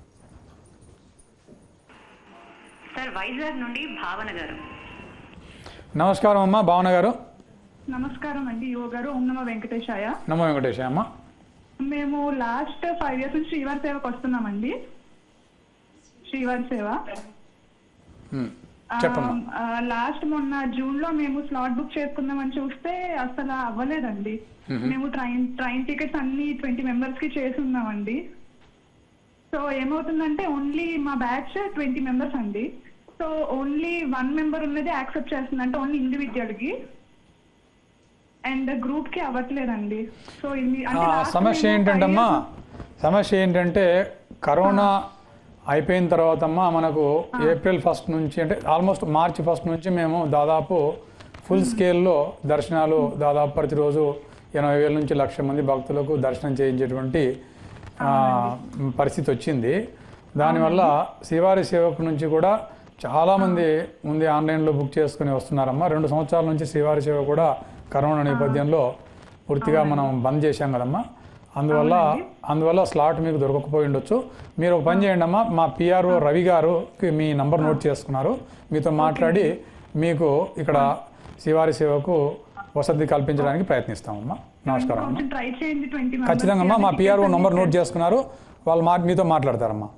సార్ వైజాగ్ నుండి భావన గారు నమస్కారం అమ్మ భావన గారు నమస్కారం అండి యువ గారు ఓం నమ వెంకటేశాయ నమో వెంకటేశ అమ్మ మేము లాస్ట్ ఫైవ్ ఇయర్స్ నుంచి శ్రీవారి సేవకు వస్తున్నామండి శ్రీవారి సేవ ఉమ్, చెప్పమ్మా లాస్ట్ మొన్న జూన్ లో మేము స్లాట్ బుక్ చేసుకుందామని చూస్తే అసలు అవ్వలేదండి మేము ట్రైన్ ట్రైన్ టికెట్స్ అన్ని ట్వంటీ మెంబర్స్ కి చేసి ఉన్నామండి సో ఏమవుతుందంటే ఓన్లీ మా బ్యాచ్ ట్వంటీ మెంబర్స్ అండి సో ఓన్లీ వన్ మెంబర్ ఉన్నది యాక్సెప్ట్ చేస్తుంది అంటే ఓన్లీ ఇండివిజువల్ కి అండ్ గ్రూప్ కి అవ్వట్లేదండి సో ఇది ఆ, అంటే last సమస్య మేము ఏంటంటమ్మా five years- సమస్య ఏంటంటే కరోనా అయిపోయిన తర్వాత అమ్మా మనకు ఏప్రిల్ ఫస్ట్ నుంచి అంటే ఆల్మోస్ట్ మార్చి ఫస్ట్ నుంచి మేము దాదాపు ఫుల్ స్కేల్లో దర్శనాలు దాదాపు ప్రతిరోజు ఎనభై వేల నుంచి లక్ష మంది భక్తులకు దర్శనం చేయించేటువంటి ఆ, పరిస్థితి వచ్చింది దానివల్ల శ్రీవారి సేవకు నుంచి కూడా చాలామంది ముందే ఆన్లైన్లో బుక్ చేసుకుని వస్తున్నారమ్మా రెండు సంవత్సరాల నుంచి శ్రీవారి సేవ కూడా కరోనా నేపథ్యంలో పూర్తిగా మనం బంద్ చేశాం కదమ్మా అందువల్ల అందువల్ల స్లాట్ మీకు దొరకకపోయి ఉండొచ్చు మీరు ఒక పని చేయండి అమ్మా మా పిఆర్ఓ రవి గారుకి మీ నంబర్ నోట్ చేసుకున్నారు మీతో మాట్లాడి మీకు ఇక్కడ శ్రీవారి సేవకు వసతి కల్పించడానికి ప్రయత్నిస్తామమ్మా నమస్కారం అమ్మా కొంచెం ట్రై చేయండి ట్వంటీ ఖచ్చితంగా అమ్మా మా పిఆర్ఓ నంబర్ నోట్ చేసుకున్నారు వాళ్ళు మా మీతో మాట్లాడతారమ్మా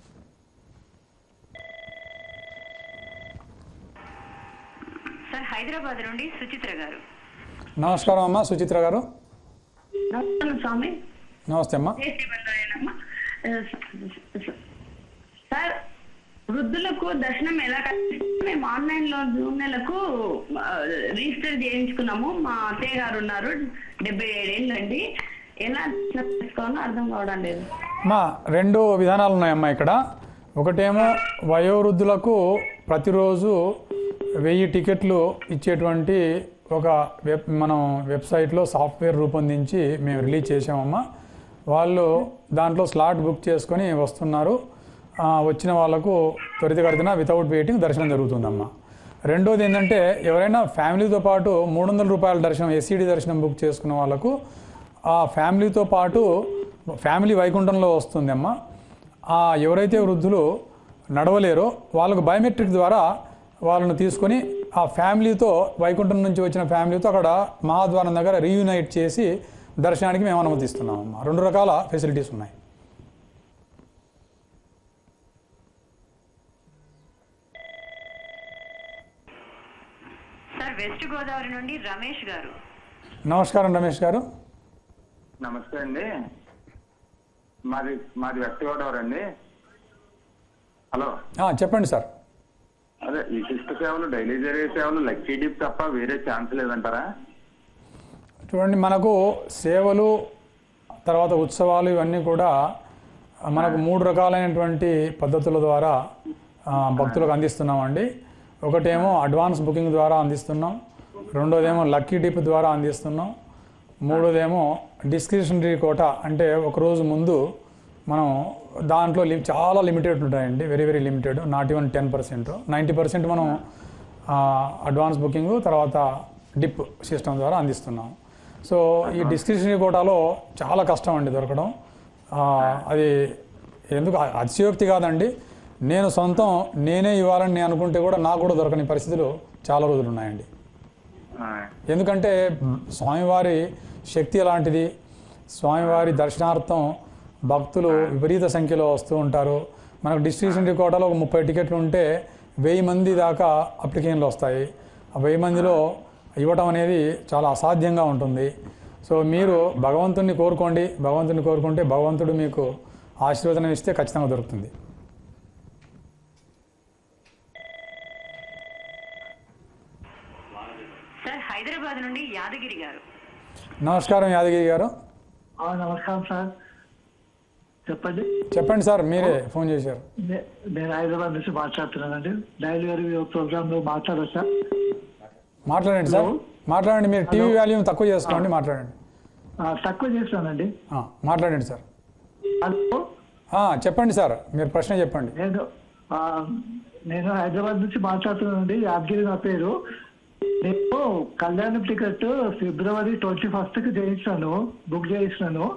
సార్ హైదరాబాద్ నుండి సుచిత్ర గారు నమస్కారం అమ్మా సుచిత్ర గారు నమస్కారం స్వామి నమస్తే అమ్మా జై శ్రీమన్నారాయణమ్మ. ఆ, సార్ వృద్ధులకు దర్శనం ఎలా కల్పిస్తాం? మేము ఆన్లైన్ లో జూన్ నెలకు ఆ, రిజిస్టర్ చేయించుకున్నాము మా అత్తయ్య గారు ఉన్నారు డెబ్బై ఏడేళ్ళు అండి ఎలా దర్శనం చేసుకోవాలో అర్థం కావడం లేదు మా రెండు విధానాలు ఉన్నాయమ్మా ఇక్కడ ఒకటేమో వయోవృద్ధులకు ప్రతిరోజు వెయ్యి టికెట్లు ఇచ్చేటువంటి ఒక వెబ్ మనం వెబ్సైట్లో సాఫ్ట్వేర్ రూపొందించి మేము రిలీజ్ చేసామమ్మా వాళ్ళు దాంట్లో స్లాట్ బుక్ చేసుకొని వస్తున్నారు ఆ, వచ్చిన వాళ్ళకు త్వరితగతిన వితౌట్ వెయిటింగ్ దర్శనం జరుగుతుందమ్మా రెండోది ఏంటంటే ఎవరైనా ఫ్యామిలీతో పాటు మూడు వందల రూపాయల దర్శనం ఎస్సీడీ దర్శనం బుక్ చేసుకున్న వాళ్ళకు ఆ ఫ్యామిలీతో పాటు ఫ్యామిలీ వైకుంఠంలో వస్తుంది అమ్మ ఆ ఎవరైతే వృద్ధులు నడవలేరో వాళ్ళకు బయోమెట్రిక్ ద్వారా వాళ్ళను తీసుకొని ఆ ఫ్యామిలీతో వైకుంఠం నుంచి వచ్చిన ఫ్యామిలీతో అక్కడ మహాద్వారం దగ్గర రీయునైట్ చేసి దర్శనానికి మేము అనుమతిస్తున్నాం అమ్మ రెండు రకాల ఫెసిలిటీస్ ఉన్నాయి సార్ వెస్ట్ గోదావరి నుండి రమేష్ గారు నమస్కారం రమేష్ గారు నమస్తే అండి మాది మాది వెస్ట్ గోదావరి అండి హలో ఆ, చెప్పండి సార్ అదే విశిష్ట సేవలు డైలీ జరిగే సేవలు లక్కీ డిప్ తప్ప వేరే ఛాన్స్ లేదంటారా చూడండి మనకు సేవలు తర్వాత ఉత్సవాలు ఇవన్నీ కూడా మనకు మూడు రకాలైనటువంటి పద్ధతుల ద్వారా ఆ, భక్తులకు అందిస్తున్నామండి ఒకటేమో అడ్వాన్స్ బుకింగ్ ద్వారా అందిస్తున్నాం రెండోదేమో లక్కీ డిప్ ద్వారా అందిస్తున్నాం మూడోదేమో డిస్క్రిప్షనరీ కోట అంటే ఒక రోజు ముందు మనం దాంట్లో లి- చాలా లిమిటెడ్ ఉంటాయండి very very limited not even ten percent ninety percent మనం ఆ, అడ్వాన్స్ బుకింగ్ తర్వాత డిప్ సిస్టమ్ ద్వారా అందిస్తున్నాం సో ఈ డిస్క్రిప్షనరీ కోటాలో చాలా కష్టం అండి దొరకడం ఆ, అది ఎందుకు అ- అతిశయోక్తి కాదండి నేను సొంతం నేనే ఇవ్వాలని నేను అనుకుంటే కూడా నాకు కూడా దొరకని పరిస్థితులు చాలా రోజులు ఉన్నాయండి ఆ, ఎందుకంటే స్వామివారి శక్తి ఎలాంటిది స్వామివారి దర్శనార్థం భక్తులు విపరీత సంఖ్యలో వస్తూ ఉంటారు మనకు డిస్ట్రిబ్యూషన్ కోటాలో ఒక ముప్పై టికెట్లు ఉంటే వెయ్యి మంది దాకా అప్లికేషన్లు వస్తాయి ఆ వెయ్యి మందిలో ఇవ్వటం అనేది చాలా అసాధ్యంగా ఉంటుంది సో మీరు భగవంతుడిని కోరుకోండి భగవంతుడిని కోరుకుంటే భగవంతుడు మీకు ఆశీర్వదనం ఇస్తే ఖచ్చితంగా దొరుకుతుంది సార్ హైదరాబాద్ నుండి యాదగిరి గారు నమస్కారం యాదగిరి గారు ఆ, నమస్కారం సార్ చెప్పండి చెప్పండి సార్ మీరే ఫోన్ చేశారు నే- నేను హైదరాబాద్ నుంచి మాట్లాడుతున్నానండి డైలీ వేరు ప్రోగ్రామ్ లో మాట్లాడొచ్చా మాట్లాడండి సార్ మాట్లాడండి మీరు టీవీ వాల్యూమ్ తక్కువ చేసుకోండి మాట్లాడండి ఆ, తక్కువ చేస్తానండి ఆ, మాట్లాడండి సార్ హలో ఆ, చెప్పండి సార్ మీరు ప్రశ్న చెప్పండి నేను ఆ, నేను హైదరాబాద్ నుంచి మాట్లాడుతున్నానండి యాదగిరి నా పేరు నేను కళ్యాణం టికెట్ ఫిబ్రవరి ట్వంటీ ఫస్ట్ కి చేయించాను బుక్ చేయించాను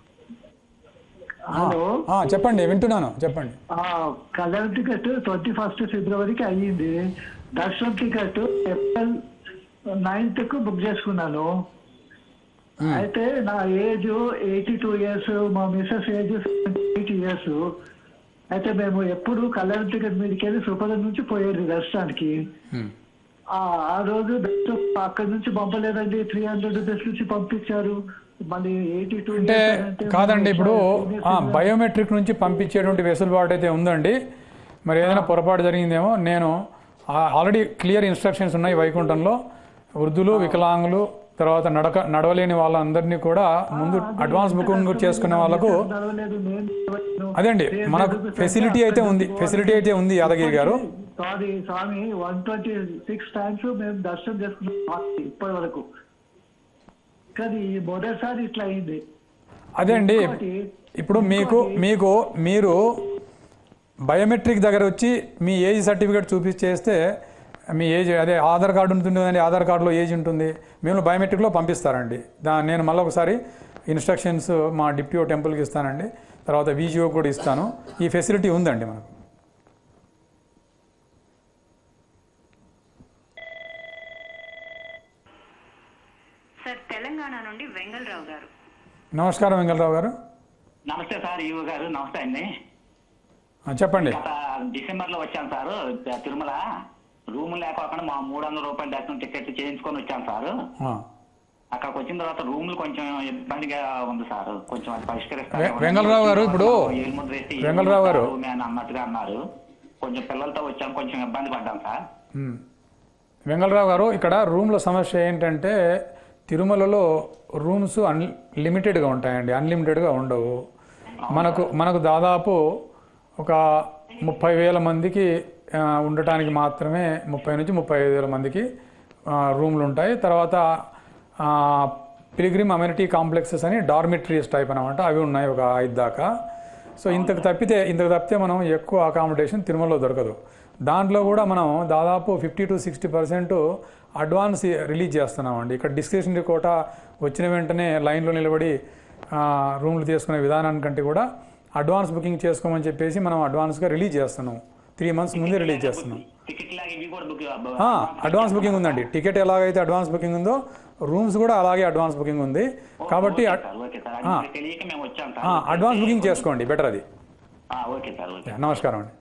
హలో ఆ, చెప్పండి వింటున్నాను చెప్పండి ఆ, కళ్యాణ్ టికెట్ ట్వంటీ ఫస్ట్ ఫిబ్రవరికి అయ్యింది దర్శనం టికెట్ ఏప్రిల్ నైన్త్ కు బుక్ చేసుకున్నాను అయితే నా ఏజ్ ఎయిటీ టూ ఇయర్స్ మా మిస్సెస్ ఏజ్ ఎయిట్ ఇయర్స్ అయితే మేము ఎప్పుడు కళ్యాణ్ టికెట్ మీదకి వెళ్ళి సుపదం నుంచి పోయేది దర్శనానికి ఉమ్. ఆ ఆ రోజు దర్శనం అక్కడి నుంచి పంపలేదండి త్రీ హండ్రెడ్ రూపీస్ నుంచి పంపించారు మళ్ళీ ఎయిటీ టూ అంటే కాదండి ఇప్పుడు ఆ, బయోమెట్రిక్ నుంచి పంపించేటువంటి వెసులుబాటు అయితే ఉందండి మరి ఏదైనా పొరపాటు జరిగిందేమో నేను ఆ- ఆల్రెడీ క్లియర్ ఇన్స్ట్రక్షన్స్ ఉన్నాయి వైకుంఠంలో వృద్ధులు వికలాంగులు తర్వాత నడక నడవలేని వాళ్ళందరినీ కూడా ముందు అడ్వాన్స్ బుకింగ్ చేసుకునే వాళ్ళకు అదే అండి మనకు ఫెసిలిటీ అయితే ఉంది ఫెసిలిటీ అయితే ఉంది యాదగిరి గారు సారీ స్వామి వన్ ట్వంటీ సిక్స్ టైమ్స్ మేము దర్శనం చేసుకున్నాం ఇప్పటి వరకు కానీ ఈ మొదటిసారి ఇట్లా అయింది అదే అండి ఇంకోటి- ఇప్పుడు మీకు మీకు మీరు బయోమెట్రిక్ దగ్గర వచ్చి మీ ఏజ్ సర్టిఫికేట్ చూపించేస్తే మీ ఏజ్ అదే ఆధార్ కార్డు ఉంటుంది కదండి ఆధార్ కార్డులో ఏజ్ ఉంటుంది మేము బయోమెట్రిక్లో పంపిస్తారండి దా నేను మళ్ళీ ఒకసారి ఇన్స్ట్రక్షన్స్ మా డిప్యూఓ టెంపుల్కి ఇస్తానండి తర్వాత వీజీఓ కూడా ఇస్తాను ఈ ఫెసిలిటీ ఉందండి మనకు సార్ తెలంగాణ నుండి వెంగళరావు గారు నమస్కారం వెంగళరావు గారు నమస్తే సార్ ఈవో గారు నమస్తే అండి ఆ, చెప్పండి గత డిసెంబర్ లో వచ్చాను సార్ త- తిరుమల రూమ్ లేకోకుండా మా మూడు వందల రూపాయల దర్శనం టికెట్ చేయించుకొని వచ్చాను సార్ ఆ. అక్కడికి వచ్చిన తర్వాత రూములు కొంచెం ఇబ్బందిగా ఉంది సార్ కొంచెం అది పరిష్కరిస్తారు వె- వెంగళరావు గారు ఇప్పుడు ఏలుముద్ర వేసి వెంగళరావు గారు రూమే అని అన్నట్టుగా అన్నారు కొంచెం పిల్లలతో వచ్చాం కొంచెం ఇబ్బంది పడ్డాం సార్ మ్మ్. వెంగళరావు గారు ఇక్కడ రూమ్ల సమస్య ఏంటంటే తిరుమలలో రూమ్స్ అన్ లిమిటెడ్గా ఉంటాయండి అన్లిమిటెడ్గా ఉండవు మనకు మనకు దాదాపు ఒక ముప్పై వేల మందికి ఆ, ఉండటానికి మాత్రమే ముప్పై నుంచి ముప్పై ఐదు వేల మందికి ఆ, రూమ్లు ఉంటాయి తర్వాత పిలిగ్రిమ్ అమ్యూనిటీ కాంప్లెక్సెస్ అని డార్మిటరీస్ టైప్ అనమాట అవి ఉన్నాయి ఒక ఐదు దాకా సో ఇంతకు తప్పితే ఇంతకు తప్పితే మనం ఎక్కువ అకామిడేషన్ తిరుమలలో దొరకదు దాంట్లో కూడా మనం దాదాపు fifty to sixty percent advance release చేస్తున్నామండి ఇక్కడ డిస్క్రిప్షనరీ కోట వచ్చిన వెంటనే లైన్లో నిలబడి ఆ, రూమ్లు తీసుకునే విధానానికంటే కూడా అడ్వాన్స్ బుకింగ్ చేసుకోమని చెప్పేసి మనం అడ్వాన్స్గా రిలీజ్ చేస్తున్నాం త్రీ మంత్స్ ముందే రిలీజ్ చేస్తున్నాం టికెట్ లాగా ఇవి కూడా బుక్ ఆ, అడ్వాన్స్ బుకింగ్ ఉందండి టికెట్ ఎలాగైతే అడ్వాన్స్ బుకింగ్ ఉందో రూమ్స్ కూడా అలాగే అడ్వాన్స్ బుకింగ్ ఉంది కాబట్టి అడ్- ఓకే సార్ ఆ. అది తెలియక మేము వచ్చాం ఆ, సార్ అడ్వాన్స్ బుకింగ్ చేసుకోండి బెటర్ అది ఆ, ఓకే సార్ ఓకే నమస్కారం అండి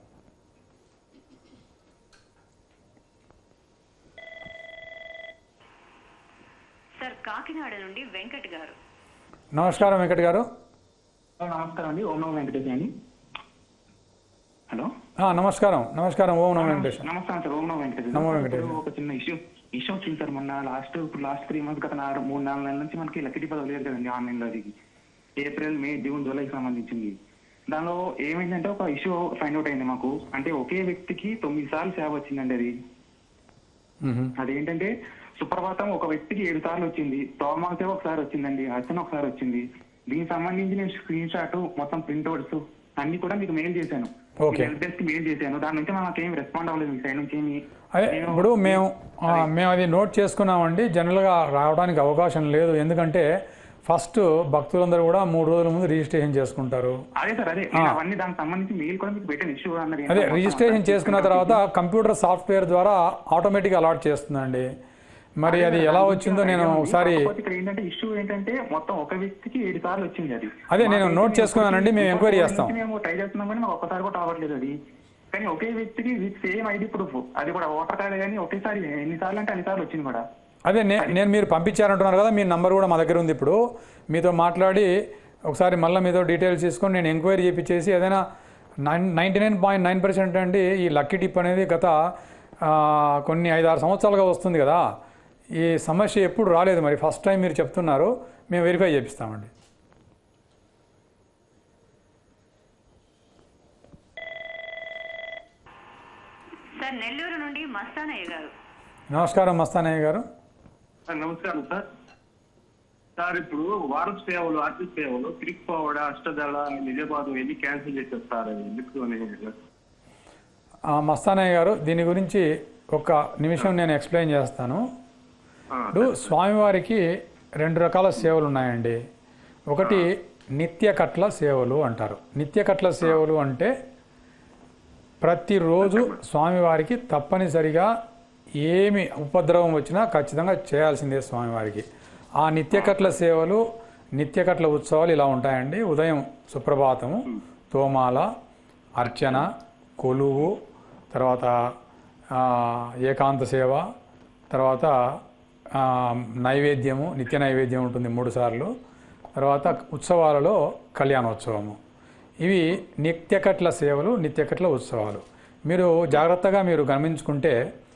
సార్ కాకినాడ నుండి వెంకట్ గారు నమస్కారం వెంకట్ గారు నమస్కారం అండి ఓం నమో వెంకటేష్ అండి హలో ఆ, నమస్కారం నమస్కారం ఓం నమో వెంకటేశ్వర నమస్కారం సార్ ఓం నమో వెంకటేష్ నమో సార్, వెంకటేష్. ఇప్పుడు ఒక చిన్న ఇష్యూ ఇష్యూ వచ్చింది సార్ మొన్న లాస్ట్ ఇప్పుడు లాస్ట్ త్రీ మంత్స్ గత నాలుగు మూడు నాలుగు నెలల నుంచి మనకి లక్కీ పదవి లేదు కదండి ఆన్లైన్ లో అది ఏప్రిల్ మే జూన్ జూలైకి సంబంధించింది దానిలో ఏమైందంటే ఒక ఇష్యూ ఫైండ్ అవుట్ అయింది మాకు అంటే ఒకే వ్యక్తికి తొమ్మిది సార్లు సేవ వచ్చిందండి అది అదేంటంటే సుప్రభాతం ఒక వ్యక్తికి ఏడు సార్లు వచ్చింది తోమాక సేవ ఒకసారి వచ్చిందండి అర్చన ఒకసారి వచ్చింది దీనికి సంబంధించి నేను స్క్రీన్ షాట్ మొత్తం ప్రింట్అవుట్స్ అన్ని కూడా మీకు మెయిల్ చేశాను Okay. హెల్ప్ డెస్క్ మెయిల్ చేశాను దాని నుంచి మాకు ఏం రెస్పాండ్ అవ్వలేదు మీ సైడ్ నుంచి ఏమి అదే ఇప్పుడు మేము ఆ, మేము అది నోట్ చేసుకున్నామండి జనరల్గా రావడానికి అవకాశం లేదు ఎందుకంటే ఫస్ట్ భక్తులందరూ కూడా మూడు రోజుల ముందు రిజిస్ట్రేషన్ చేసుకుంటారు అదే సార్ అదే నేను అవన్నీ దానికి సంబంధించి మెయిల్ కూడా మీకు పెట్టాను ఇష్యూ అన్నది అదే రిజిస్ట్రేషన్ చేసుకున్న తర్వాత కంప్యూటర్ సాఫ్ట్వేర్ ద్వారా ఆటోమేటిక్గా అలాట్ చేస్తుందండి మరి అది ఎలా వచ్చిందో నేను ఒకసారి కాకపోతే ఇక్కడ ఏంటంటే ఇష్యూ ఏంటంటే మొత్తం ఒక వ్యక్తికి ఏడు సార్లు వచ్చింది అది అదే నేను మాకైతే నోట్ చేసుకున్నానండి, మేము ఇంకొక ఎంక్వైరీ రోజు చేస్తాం. నుంచి మేము ట్రై చేస్తున్నాం కానీ మాకు ఒక్కసారి కూడా రావట్లేదు అది కానీ ఒకే వ్యక్తికి విత్ సేమ్ ఐడి ప్రూఫ్ అది కూడా ఓటర్ కార్డు కానీ ఒకేసారి ఎన్నిసార్లు అంటే అన్నిసార్లు వచ్చింది కూడా అదే నే నేను మీరు పంపించారంటున్నారు కదా మీ నంబర్ కూడా మా దగ్గర ఉంది ఇప్పుడు మీతో మాట్లాడి ఒకసారి మళ్ళీ మీతో డీటెయిల్స్ తీసుకొని నేను ఎంక్వైరీ చేయించేసి ఏదైనా nine ninety nine point nine percent అండి ఈ లక్కీ టిప్ అనేది గత ఆ, కొన్ని ఐదు ఆరు సంవత్సరాలుగా వస్తుంది కదా ఈ సమస్య ఎప్పుడు రాలేదు మరి ఫస్ట్ టైం మీరు చెప్తున్నారు మేము వెరిఫై చేపిస్తామండి సార్ నెల్లూరు నుండి మస్తానయ్య గారు నమస్కారం మస్తానయ్య గారు సార్ నమస్కారం సార్ సార్ ఇప్పుడు వారపు సేవలు ఆర్థిక సేవలు తిరిగిపోవడ అష్టదళ నిజామాబాద్ వెళ్ళి క్యాన్సిల్ చేశారు సార్ అది ఎందుకు అని ఆ, మస్తానయ్య గారు దీని గురించి ఒక నిమిషం నేను ఎక్స్ప్లెయిన్ చేస్తాను ఇప్పుడు స్వామివారికి రెండు రకాల సేవలు ఉన్నాయండి ఒకటి నిత్యకట్ల సేవలు అంటారు నిత్యకట్ల సేవలు అంటే ప్రతిరోజు స్వామివారికి తప్పనిసరిగా ఏమి ఉపద్రవం వచ్చినా ఖచ్చితంగా చేయాల్సిందే స్వామివారికి ఆ నిత్యకట్ల సేవలు నిత్యకట్ల ఉత్సవాలు ఇలా ఉంటాయండి ఉదయం సుప్రభాతము తోమాల అర్చన కొలువు తర్వాత ఆ, ఏకాంత సేవ తర్వాత ఆ, నైవేద్యము నిత్య నైవేద్యం ఉంటుంది మూడు సార్లు తర్వాత ఉత్సవాలలో కళ్యాణోత్సవము ఇవి నిత్యకట్ల సేవలు నిత్యకట్ల ఉత్సవాలు మీరు జాగ్రత్తగా మీరు గమనించుకుంటే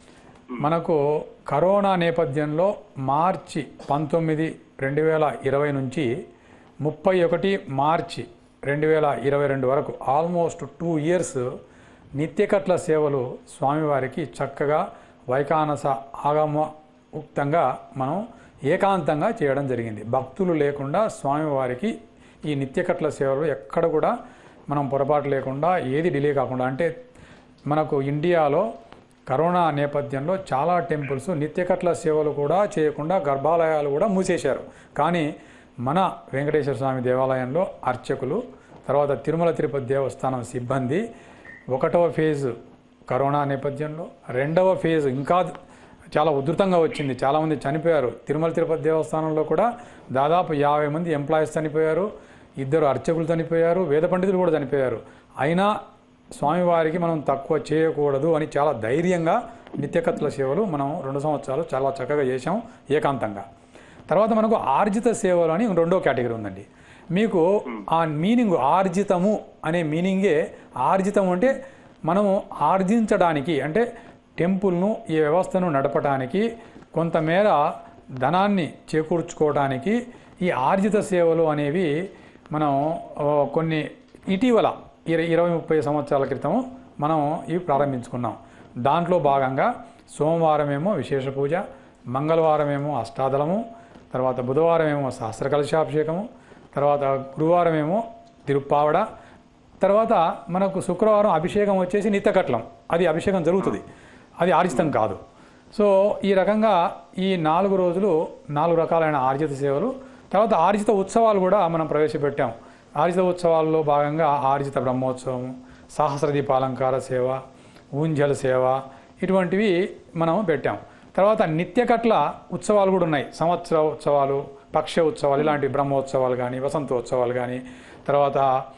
మనకు కరోనా నేపథ్యంలో మార్చి పంతొమ్మిది రెండు వేల ఇరవై నుంచి ముప్పై ఒకటి మార్చి రెండు వేల ఇరవై రెండు వరకు ఆల్మోస్ట్ టూ ఇయర్స్ నిత్యకట్ల సేవలు స్వామివారికి చక్కగా వైకానస ఆగమ ఉక్తంగా మనం ఏకాంతంగా చేయడం జరిగింది భక్తులు లేకుండా స్వామివారికి ఈ నిత్యకట్ల సేవలు ఎక్కడ కూడా మనం పొరపాటు లేకుండా ఏది డిలే కాకుండా అంటే మనకు ఇండియాలో కరోనా నేపథ్యంలో చాలా టెంపుల్స్ నిత్యకట్ల సేవలు కూడా చేయకుండా గర్భాలయాలు కూడా మూసేశారు కానీ మన వెంకటేశ్వర స్వామి దేవాలయంలో అర్చకులు తర్వాత తిరుమల తిరుపతి దేవస్థానం సిబ్బంది ఒకటవ ఫేజ్ కరోనా నేపథ్యంలో రెండవ ఫేజ్ ఇంకా చాలా ఉధృతంగా వచ్చింది చాలామంది చనిపోయారు తిరుమల తిరుపతి దేవస్థానంలో కూడా దాదాపు యాభై మంది ఎంప్లాయీస్ చనిపోయారు ఇద్దరు అర్చకులు చనిపోయారు వేద పండితులు కూడా చనిపోయారు అయినా స్వామివారికి మనం తక్కువ చేయకూడదు అని చాలా ధైర్యంగా నిత్యకత్ల సేవలు మనం రెండు సంవత్సరాలు చాలా చక్కగా చేశాం ఏకాంతంగా తర్వాత మనకు ఆర్జిత సేవలు అని రెండో కేటగిరీ ఉందండి మీకు ఆ మీనింగ్ ఆర్జితము అనే మీనింగే ఆర్జితం అంటే మనము ఆర్జించడానికి అంటే టెంపుల్ను ఈ వ్యవస్థను నడపడానికి కొంతమేర ధనాన్ని చేకూర్చుకోవడానికి ఈ ఆర్జిత సేవలు అనేవి మనం ఆ, కొన్ని ఇటీవల ఇర ఇరవై ముప్పై సంవత్సరాల క్రితం మనం ఇవి ప్రారంభించుకున్నాం దాంట్లో భాగంగా సోమవారం ఏమో విశేష పూజ మంగళవారం ఏమో అష్టాదళము తర్వాత బుధవారం ఏమో సహస్ర కలశాభిషేకము తర్వాత గురువారం ఏమో తిరుప్పావడ తర్వాత మనకు శుక్రవారం అభిషేకం వచ్చేసి నిత్యకట్లం అది అభిషేకం జరుగుతుంది అది ఆర్జితం కాదు సో ఈ రకంగా ఈ నాలుగు రోజులు నాలుగు రకాలైన ఆర్జిత సేవలు తర్వాత ఆర్జిత ఉత్సవాలు కూడా మనం ప్రవేశపెట్టాం ఆర్జిత ఉత్సవాల్లో భాగంగా ఆర్జిత బ్రహ్మోత్సవం సహస్ర దీపాలంకార సేవ ఊంజల్ సేవ ఇటువంటివి మనం పెట్టాం తర్వాత నిత్యకట్ల ఉత్సవాలు కూడా ఉన్నాయి సంవత్సర ఉత్సవాలు పక్ష ఉత్సవాలు ఇలాంటి బ్రహ్మోత్సవాలు కానీ వసంతోత్సవాలు కానీ తర్వాత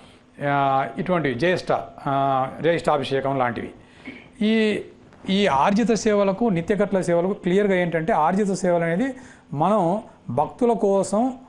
ఆ, ఇటువంటివి జ్యేష్ఠ ఆ, జ్యేష్ఠాభిషేకం లాంటివి ఈ ఈ ఆర్జిత సేవలకు నిత్యకట్ల సేవలకు క్లియర్గా ఏంటంటే ఆర్జిత సేవలు అనేది మనం భక్తుల కోసం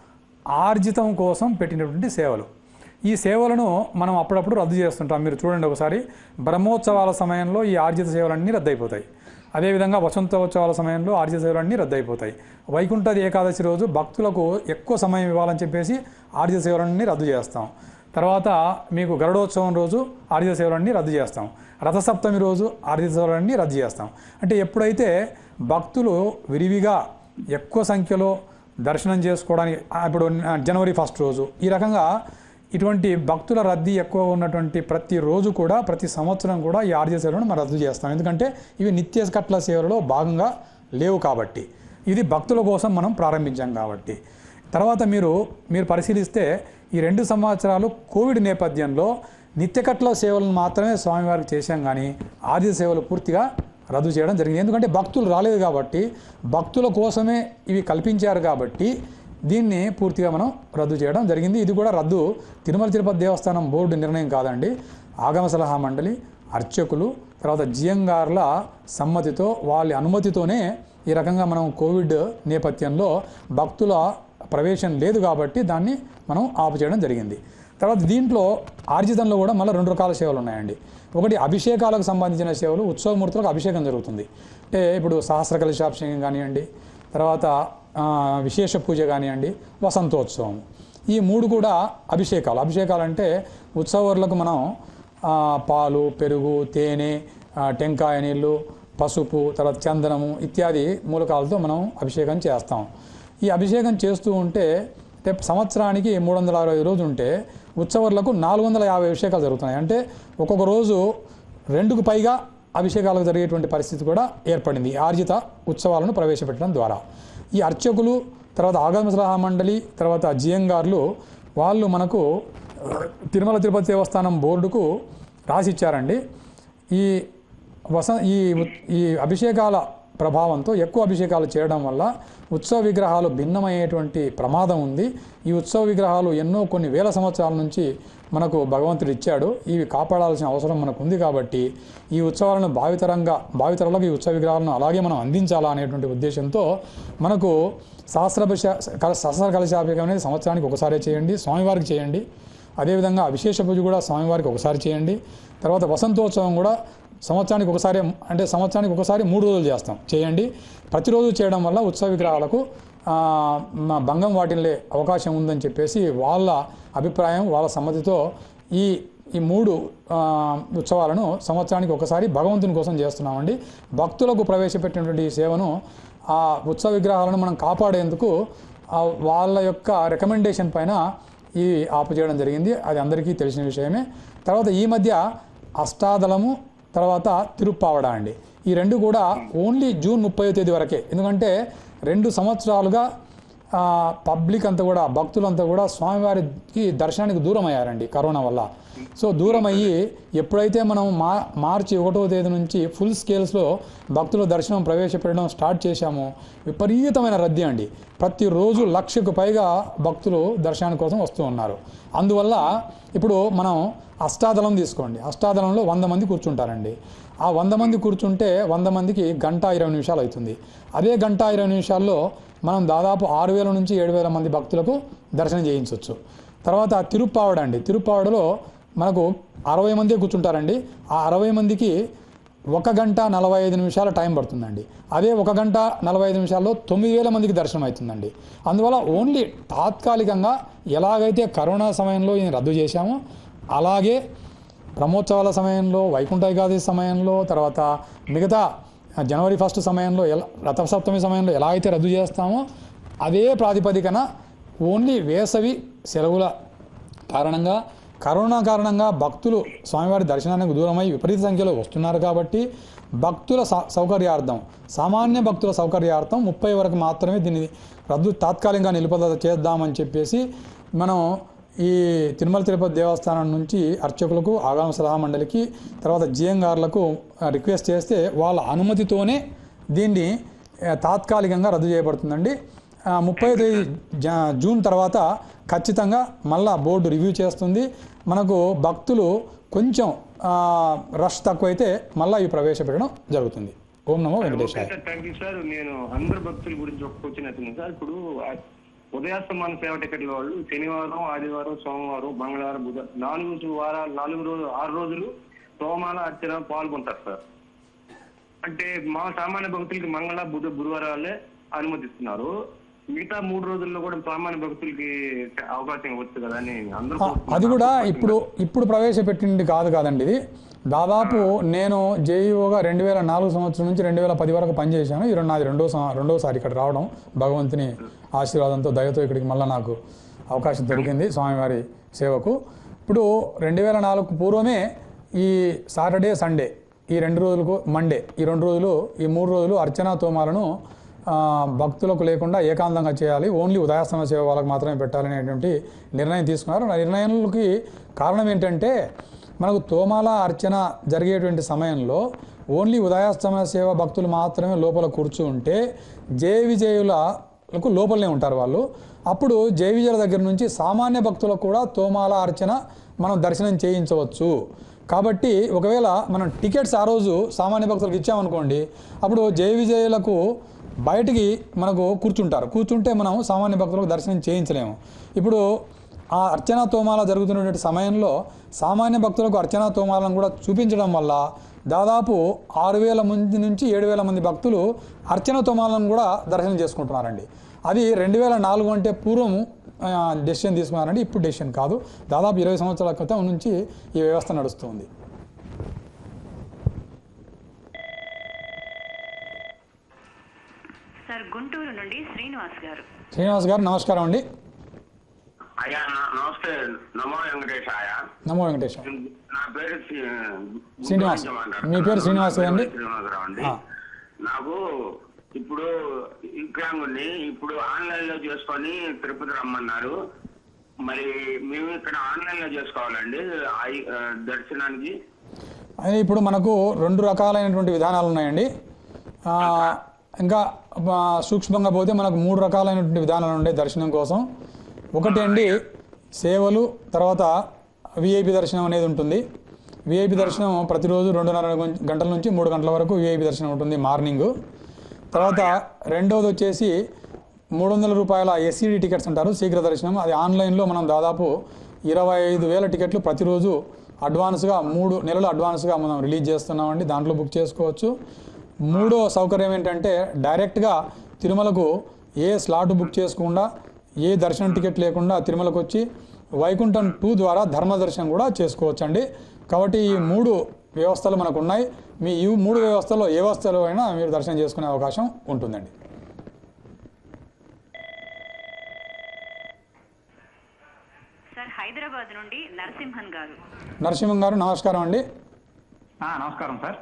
ఆర్జితం కోసం పెట్టినటువంటి సేవలు ఈ సేవలను మనం అప్పుడప్పుడు రద్దు చేస్తుంటాం మీరు చూడండి ఒకసారి బ్రహ్మోత్సవాల సమయంలో ఈ ఆర్జిత సేవలన్నీ రద్దయిపోతాయి అదేవిధంగా వసంతోత్సవాల సమయంలో ఆర్జిత సేవలన్నీ రద్దయిపోతాయి వైకుంఠ ఏకాదశి రోజు భక్తులకు ఎక్కువ సమయం ఇవ్వాలని చెప్పేసి ఆర్జిత సేవలన్నీ రద్దు చేస్తాం తర్వాత మీకు గరుడోత్సవం రోజు ఆర్జిత సేవలన్నీ రద్దు చేస్తాం రథసప్తమి రోజు ఆర్జిత సేవలన్నీ రద్దు చేస్తాం అంటే ఎప్పుడైతే భక్తులు విరివిగా ఎక్కువ సంఖ్యలో దర్శనం చేసుకోవడానికి ఆ, ఇప్పుడు జనవరి ఫస్ట్ రోజు ఈ రకంగా ఇటువంటి భక్తుల రద్దీ ఎక్కువ ఉన్నటువంటి ప్రతి రోజు కూడా ప్రతి సంవత్సరం కూడా ఈ ఆర్జీ సేవలను మనం రద్దు చేస్తాం ఎందుకంటే ఇవి నిత్య కట్ల సేవలో భాగంగా లేవు కాబట్టి ఇది భక్తుల కోసం మనం ప్రారంభించాం కాబట్టి తర్వాత మీరు మీరు పరిశీలిస్తే ఈ రెండు సంవత్సరాలు కోవిడ్ నేపథ్యంలో నిత్యకట్ల సేవలను మాత్రమే స్వామివారికి చేశాం కానీ ఆర్జీ సేవలు పూర్తిగా రద్దు చేయడం జరిగింది ఎందుకంటే భక్తులు రాలేదు కాబట్టి భక్తుల కోసమే ఇవి కల్పించారు కాబట్టి దీన్ని పూర్తిగా మనం రద్దు చేయడం జరిగింది ఇది కూడా రద్దు తిరుమల తిరుపతి దేవస్థానం బోర్డు నిర్ణయం కాదండి ఆగమ సలహా మండలి అర్చకులు తర్వాత జియంగార్ల సమ్మతితో వాళ్ళ అనుమతితోనే ఈ రకంగా మనం కోవిడ్ నేపథ్యంలో భక్తుల ప్రవేశం లేదు కాబట్టి దాన్ని మనం ఆపు చేయడం జరిగింది తర్వాత దీంట్లో ఆర్జితంలో కూడా మళ్ళీ రెండు రకాల సేవలు ఉన్నాయండి ఒకటి అభిషేకాలకు సంబంధించిన సేవలు ఉత్సవమూర్తులకు అభిషేకం జరుగుతుంది అంటే ఇప్పుడు సహస్ర కలశాభిషేకం కానివ్వండి తర్వాత ఆ, విశేష పూజ కానివ్వండి వసంతోత్సవం ఈ మూడు కూడా అభిషేకాలు అభిషేకాలు అంటే ఉత్సవాలకు మనం ఆ, పాలు పెరుగు తేనె ఆ, టెంకాయ నీళ్ళు పసుపు తర్వాత చందనము ఇత్యాది మూలకాలతో మనం అభిషేకం చేస్తాం ఈ అభిషేకం చేస్తూ ఉంటే అంటే సంవత్సరానికి మూడు వందల అరవై రోజులు ఉంటే ఉత్సవాలకు నాలుగు వందల యాభై అభిషేకాలు జరుగుతున్నాయి అంటే ఒక్కొక్క రోజు రెండుకు పైగా అభిషేకాలకు జరిగేటువంటి పరిస్థితి కూడా ఏర్పడింది ఈ ఆర్జిత ఉత్సవాలను ప్రవేశపెట్టడం ద్వారా ఈ అర్చకులు తర్వాత ఆగమ సలహా మండలి తర్వాత జియంగార్లు వాళ్ళు మనకు ఆ, తిరుమల తిరుపతి దేవస్థానం బోర్డుకు రాసిచ్చారండి ఈ వస ఈ ఉ- ఈ అభిషేకాల ప్రభావంతో ఎక్కువ అభిషేకాలు చేయడం వల్ల ఉత్సవ విగ్రహాలు భిన్నమయ్యేటువంటి ప్రమాదం ఉంది ఈ ఉత్సవ విగ్రహాలు ఎన్నో కొన్ని వేల సంవత్సరాల నుంచి మనకు భగవంతుడు ఇచ్చాడు ఇవి కాపాడాల్సిన అవసరం మనకు ఉంది కాబట్టి ఈ ఉత్సవాలను భావితరంగా భావితరాలకు ఈ ఉత్సవ విగ్రహాలను అలాగే మనం అందించాలా అనేటువంటి ఉద్దేశంతో మనకు సహస్రభిష కల సహస్ర కలశాభిషేకం అనేది సంవత్సరానికి ఒకసారి చేయండి స్వామివారికి చేయండి అదేవిధంగా విశేష పూజ కూడా స్వామివారికి ఒకసారి చేయండి తర్వాత వసంతోత్సవం కూడా సంవత్సరానికి ఒకసారి అంటే సంవత్సరానికి ఒకసారి మూడు రోజులు చేస్తాం చేయండి ప్రతిరోజు చేయడం వల్ల ఉత్సవ విగ్రహాలకు ఆ, మా భంగం వాటిల్లే అవకాశం ఉందని చెప్పేసి వాళ్ళ అభిప్రాయం వాళ్ళ సమ్మతితో ఈ ఈ మూడు ఆ, ఉత్సవాలను సంవత్సరానికి ఒకసారి భగవంతుని కోసం చేస్తున్నామండి భక్తులకు ప్రవేశపెట్టినటువంటి ఈ సేవను ఆ ఉత్సవ విగ్రహాలను మనం కాపాడేందుకు ఆ వాళ్ళ యొక్క రికమెండేషన్ పైన ఈ ఆపు చేయడం జరిగింది అది అందరికీ తెలిసిన విషయమే తర్వాత ఈ మధ్య అష్టాదళము తర్వాత తిరుప్పావడ అండి ఈ రెండు కూడా ఓన్లీ జూన్ ముప్పై తేదీ వరకే ఎందుకంటే రెండు సంవత్సరాలుగా ఆ, పబ్లిక్ అంతా కూడా భక్తులంతా కూడా స్వామివారికి దర్శనానికి దూరం అయ్యారండి కరోనా వల్ల సో దూరం అయ్యి ఎప్పుడైతే మనం మా మార్చి ఒకటో తేదీ నుంచి ఫుల్ స్కేల్స్లో భక్తుల దర్శనం ప్రవేశపెట్టడం స్టార్ట్ చేశామో విపరీతమైన రద్దీ అండి ప్రతిరోజు లక్షకు పైగా భక్తులు దర్శనాని కోసం వస్తూ ఉన్నారు అందువల్ల ఇప్పుడు మనం అష్టాదళం తీసుకోండి అష్టాదళంలో వంద మంది కూర్చుంటారండి ఆ వంద మంది కూర్చుంటే వంద మందికి గంట ఇరవై నిమిషాలు అవుతుంది అదే గంట ఇరవై నిమిషాల్లో మనం దాదాపు ఆరు వేల నుంచి ఏడు వేల మంది భక్తులకు దర్శనం చేయించవచ్చు తర్వాత తిరుప్పావడ అండి తిరుప్పావడలో మనకు అరవై మంది కూర్చుంటారండి ఆ అరవై మందికి ఒక గంట నలభై ఐదు నిమిషాల టైం పడుతుందండి అదే ఒక గంట నలభై ఐదు నిమిషాల్లో తొమ్మిది వేల మందికి దర్శనం అవుతుందండి అందువల్ల ఓన్లీ తాత్కాలికంగా ఎలాగైతే కరోనా సమయంలో ఈయన రద్దు చేశామో అలాగే బ్రహ్మోత్సవాల సమయంలో వైకుంఠ ఏకాదశి సమయంలో తర్వాత మిగతా జనవరి ఫస్ట్ సమయంలో ఎలా రథసప్తమి సమయంలో ఎలా అయితే రద్దు చేస్తామో అదే ప్రాతిపదికన ఓన్లీ వేసవి సెలవుల కారణంగా కరోనా కారణంగా భక్తులు స్వామివారి దర్శనానికి దూరమై విపరీత సంఖ్యలో వస్తున్నారు కాబట్టి భక్తుల సౌ- సౌకర్యార్థం సామాన్య భక్తుల సౌకర్యార్థం ముప్పై వరకు మాత్రమే దీన్ని రద్దు తాత్కాలికంగా నిలుపుదల చేద్దామని చెప్పేసి మనం ఈ తిరుమల తిరుపతి దేవస్థానం నుంచి అర్చకులకు ఆగామ సలహా మండలికి తర్వాత జిఎంగార్లకు రిక్వెస్ట్ చేస్తే వాళ్ళ అనుమతితోనే దీన్ని ఆ, తాత్కాలికంగా రద్దు చేయబడుతుందండి ముప్పై తేదీ జా- జూన్ తర్వాత ఖచ్చితంగా మళ్ళా బోర్డు రివ్యూ చేస్తుంది మనకు భక్తులు కొంచెం ఆ, రష్ తక్కువైతే మళ్ళీ ఇవి ప్రవేశపెట్టడం జరుగుతుంది ఓం నమో వెంకటేశాయ థ్యాంక్ యూ సార్ నేను అందరు భక్తుల గురించి ఒక క్వశ్చన్ అవుతుంది సార్ ఇప్పుడు ఆ ఉదయాస్తమాన సేవ టికెట్ల వాళ్ళు శనివారం ఆదివారం సోమవారం మంగళవారం బుధ నాలుగు వారాలు నాలుగు రోజులు ఆరు రోజులు సోమాల అర్చన పాల్గొంటారు సార్ అంటే మా సామాన్య భక్తులకి మంగళ బుధ గురువారాలే అనుమతిస్తున్నారు మిగతా మూడు రోజుల్లో కూడా సామాన్య భక్తులకి అవకాశం ఇవ్వచ్చు కదా అని అందరూ ఆ, అది కూడా ఇప్పుడు ఇప్పుడు ప్రవేశపెట్టింది కాదు కాదండి ఇది దాదాపు నేను జేఈఓగా రెండు వేల నాలుగు సంవత్సరం నుంచి రెండు వేల పది వరకు పనిచేశాను ఇది నాది రెండో సం- రెండోసారి ఇక్కడ రావడం భగవంతుని ఆశీర్వాదంతో దయతో ఇక్కడికి మళ్ళీ నాకు అవకాశం దొరికింది స్వామివారి సేవకు ఇప్పుడు రెండు వేల నాలుగు పూర్వమే ఈ సాటర్డే సండే ఈ రెండు రోజులకు మండే ఈ రెండు రోజులు ఈ మూడు రోజులు అర్చనా తోమాలను ఆ, భక్తులకు లేకుండా ఏకాంతంగా చేయాలి ఓన్లీ ఉదయాస్తమ సేవ వాళ్ళకి మాత్రమే పెట్టాలనేటువంటి నిర్ణయం తీసుకున్నారు ఆ నిర్ణయాలకి కారణం ఏంటంటే మనకు తోమాల అర్చన జరిగేటువంటి సమయంలో ఓన్లీ ఉదయాస్తమ సేవ భక్తులు మాత్రమే లోపల కూర్చుంటే జయ విజయులకు లోపలనే ఉంటారు వాళ్ళు అప్పుడు జయ విజయుల దగ్గర నుంచి సామాన్య భక్తులకు కూడా తోమాల అర్చన మనం దర్శనం చేయించవచ్చు కాబట్టి ఒకవేళ మనం టికెట్స్ ఆ రోజు సామాన్య భక్తులకు ఇచ్చామనుకోండి అప్పుడు జయ విజయులకు బయటికి మనకు కూర్చుంటారు కూర్చుంటే మనం సామాన్య భక్తులకు దర్శనం చేయించలేము ఇప్పుడు ఆ అర్చనా తోమాల జరుగుతున్నటువంటి సమయంలో సామాన్య భక్తులకు అర్చనా తోమాలను కూడా చూపించడం వల్ల దాదాపు ఆరు వేల మంది నుంచి ఏడు వేల మంది భక్తులు అర్చన తోమాలను కూడా దర్శనం చేసుకుంటున్నారండి అది రెండు వేల నాలుగు అంటే పూర్వం డెసిషన్ తీసుకున్నారండి ఇప్పుడు డెసిషన్ కాదు దాదాపు ఇరవై సంవత్సరాల క్రితం నుంచి ఈ వ్యవస్థ నడుస్తుంది సార్ గుంటూరు నుండి శ్రీనివాస్ గారు శ్రీనివాస్ గారు నమస్కారం అండి అయ్యా న- నమస్తే నమో వెంకటేశాయ నమో వెంకటేశ్వర నా పేరు శ్రీ- శ్రీనివాస్. గుంటూరు నుంచి మాట్లాడుతున్నాను. మీ పేరు శ్రీనివాస్ నా పేరు కదండి? శ్రీనివాసరావు అండి ఆ. నాకు ఇప్పుడు వికలాంగుని ఇప్పుడు ఆన్లైన్ లో చేసుకొని తిరుపతి రమ్మన్నారు మరి మేము ఇక్కడ ఆన్లైన్ లో చేసుకోవాలండి ఐ- ఆ, దర్శనానికి అది ఇప్పుడు మనకు రెండు రకాలైనటువంటి విధానాలు ఉన్నాయండి ఆ, ఇంకా ఆ, సూక్ష్మంగా పోతే మనకు మూడు రకాలైనటువంటి విధానాలు ఉన్నాయి దర్శనం కోసం ఒకటి అండి సేవలు తర్వాత విఐపి దర్శనం అనేది ఉంటుంది విఐపి దర్శనం ప్రతిరోజు రెండున్నర గం- గంటల నుంచి మూడు గంటల వరకు విఐపి దర్శనం ఉంటుంది మార్నింగ్ తర్వాత రెండవది వచ్చేసి మూడు వందల రూపాయల ఎస్సీడీ టికెట్స్ అంటారు శీఘ్ర దర్శనం అది ఆన్లైన్లో మనం దాదాపు ఇరవై ఐదు వేల టికెట్లు ప్రతిరోజు అడ్వాన్స్గా మూడు నెలలు అడ్వాన్స్గా మనం రిలీజ్ చేస్తున్నామండి దాంట్లో బుక్ చేసుకోవచ్చు మూడో సౌకర్యం ఏంటంటే డైరెక్ట్గా తిరుమలకు ఏ స్లాట్ బుక్ చేసుకుండా ఏ దర్శనం టికెట్ లేకుండా తిరుమలకు వచ్చి వైకుంఠం టూ ద్వారా ధర్మ దర్శనం కూడా చేసుకోవచ్చండి కాబట్టి ఈ మూడు వ్యవస్థలు మనకు ఉన్నాయి మీ ఈ మూడు వ్యవస్థలో ఏ వ్యవస్థలో అయినా మీరు దర్శనం చేసుకునే అవకాశం ఉంటుందండి సార్ హైదరాబాద్ నుండి నరసింహన్ గారు నరసింహం గారు నమస్కారం అండి ఆ, నమస్కారం సార్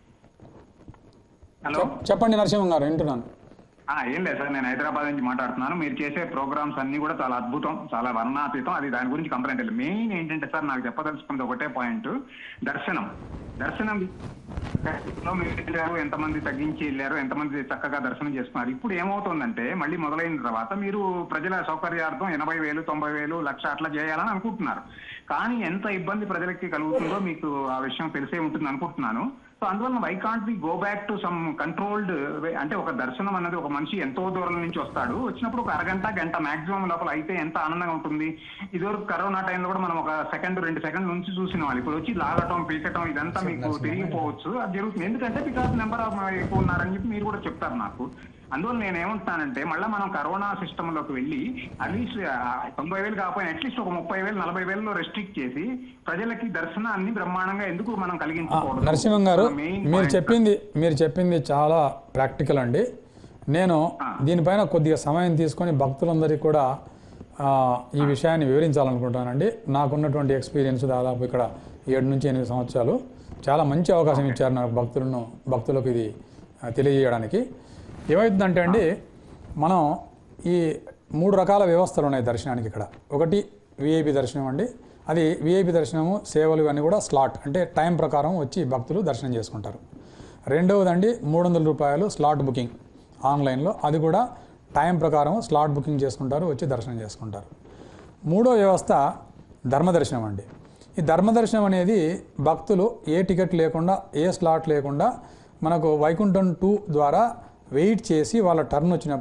హలో చెప్- చెప్పండి నరసింహం గారు వింటున్నాను ఆ, ఏం లేదు సార్ నేను హైదరాబాద్ నుంచి మాట్లాడుతున్నాను మీరు చేసే ప్రోగ్రామ్స్ అన్ని కూడా చాలా అద్భుతం చాలా వర్ణాతీతం అది దాని గురించి కంప్లైంట్ లేదు మెయిన్ ఏంటంటే సార్ నాకు చెప్పదలుచుకుంది ఒకటే పాయింట్ దర్శనం దర్శనం లో మీరు వెళ్ళారు ఎంతమంది తగ్గించి వెళ్ళారు ఎంతమంది చక్కగా దర్శనం చేసుకున్నారు ఇప్పుడు ఏమవుతుందంటే మళ్ళీ మొదలైన తర్వాత మీరు ప్రజల సౌకర్యార్థం ఎనభై వేలు తొంభై వేలు లక్ష అట్లా చేయాలని అనుకుంటున్నారు కానీ ఎంత ఇబ్బంది ప్రజలకి కలుగుతుందో మీకు ఆ విషయం తెలిసే ఉంటుంది అనుకుంటున్నాను సో అందువల్ల why can't we go back to some controlled అంటే ఒక దర్శనం అన్నది ఒక మనిషి ఎంతో దూరం నుంచి వస్తాడు వచ్చినప్పుడు ఒక అరగంట గంట మాక్సిమం లోపల అయితే ఎంత ఆనందంగా ఉంటుంది ఇదివరకు కరోనా టైంలో కూడా మనం ఒక సెకండ్ రెండు సెకండ్ నుంచి చూసిన వాళ్ళు ఇప్పుడు వచ్చి లాగటం పీకటం ఇదంతా మీకు తిరిగిపోవచ్చు అది జరుగుతుంది ఎందుకంటే బికాస్ నెంబర్ ఆఫ్ ఎక్కువ ఉన్నారని చెప్పి మీరు కూడా చెప్తారు నాకు అందువల్ల నేను ఏమంటున్నానంటే మళ్ళీ మనం కరోనా సిస్టమ్ లోకి వెళ్ళి అట్లీస్ట్ తొంభై వేలు కాకపోయినా అట్లీస్ట్ ఒక ముప్పై వేలు నలభై వేలలో రెస్ట్రిక్ట్ చేసి ప్రజలకి దర్శనాన్ని బ్రహ్మాండంగా ఎందుకు మనం కలిగించకూడదు నరసింహం గారు మన main మీరు point. చెప్పింది మీరు చెప్పింది చాలా ప్రాక్టికల్ అండి నేను దీనిపైన కొద్దిగా సమయం తీసుకొని భక్తులందరికీ కూడా ఆ, ఈ విషయాన్ని వివరించాలనుకుంటానండి నాకున్నటువంటి ఎక్స్పీరియన్స్ దాదాపు ఇక్కడ ఏడు నుంచి ఎనిమిది సంవత్సరాలు చాలా మంచి అవకాశం ఇచ్చారు నాకు భక్తులను భక్తులకు ఇది ఆ, తెలియజేయడానికి ఏమవుతుందంటే అండి మనం ఈ మూడు రకాల వ్యవస్థలు ఉన్నాయి దర్శనానికి ఇక్కడ ఒకటి విఐపి దర్శనం అండి అది విఐపి దర్శనము సేవలు ఇవన్నీ కూడా స్లాట్ అంటే టైం ప్రకారం వచ్చి భక్తులు దర్శనం చేసుకుంటారు రెండవదండి మూడు వందల రూపాయలు స్లాట్ బుకింగ్ ఆన్లైన్లో అది కూడా టైం ప్రకారం స్లాట్ బుకింగ్ చేసుకుంటారు వచ్చి దర్శనం చేసుకుంటారు మూడో వ్యవస్థ ధర్మదర్శనం అండి ఈ ధర్మదర్శనం అనేది భక్తులు ఏ టికెట్ లేకుండా ఏ స్లాట్ లేకుండా మనకు వైకుంఠం టూ ద్వారా వెయిట్ చేసి వాళ్ళ టర్న్ వచ్చినప్పుడు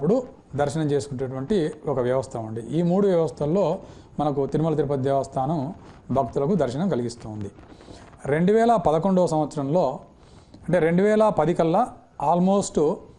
దర్శనం చేసుకునేటువంటి ఒక వ్యవస్థ ఉంది ఈ మూడు వ్యవస్థల్లో మనకు తిరుమల తిరుపతి దేవస్థానం భక్తులకు దర్శనం కలిగిస్తుంది రెండు వేల పదకొండవ సంవత్సరంలో అంటే రెండు వేల పది కల్లా ఆల్మోస్ట్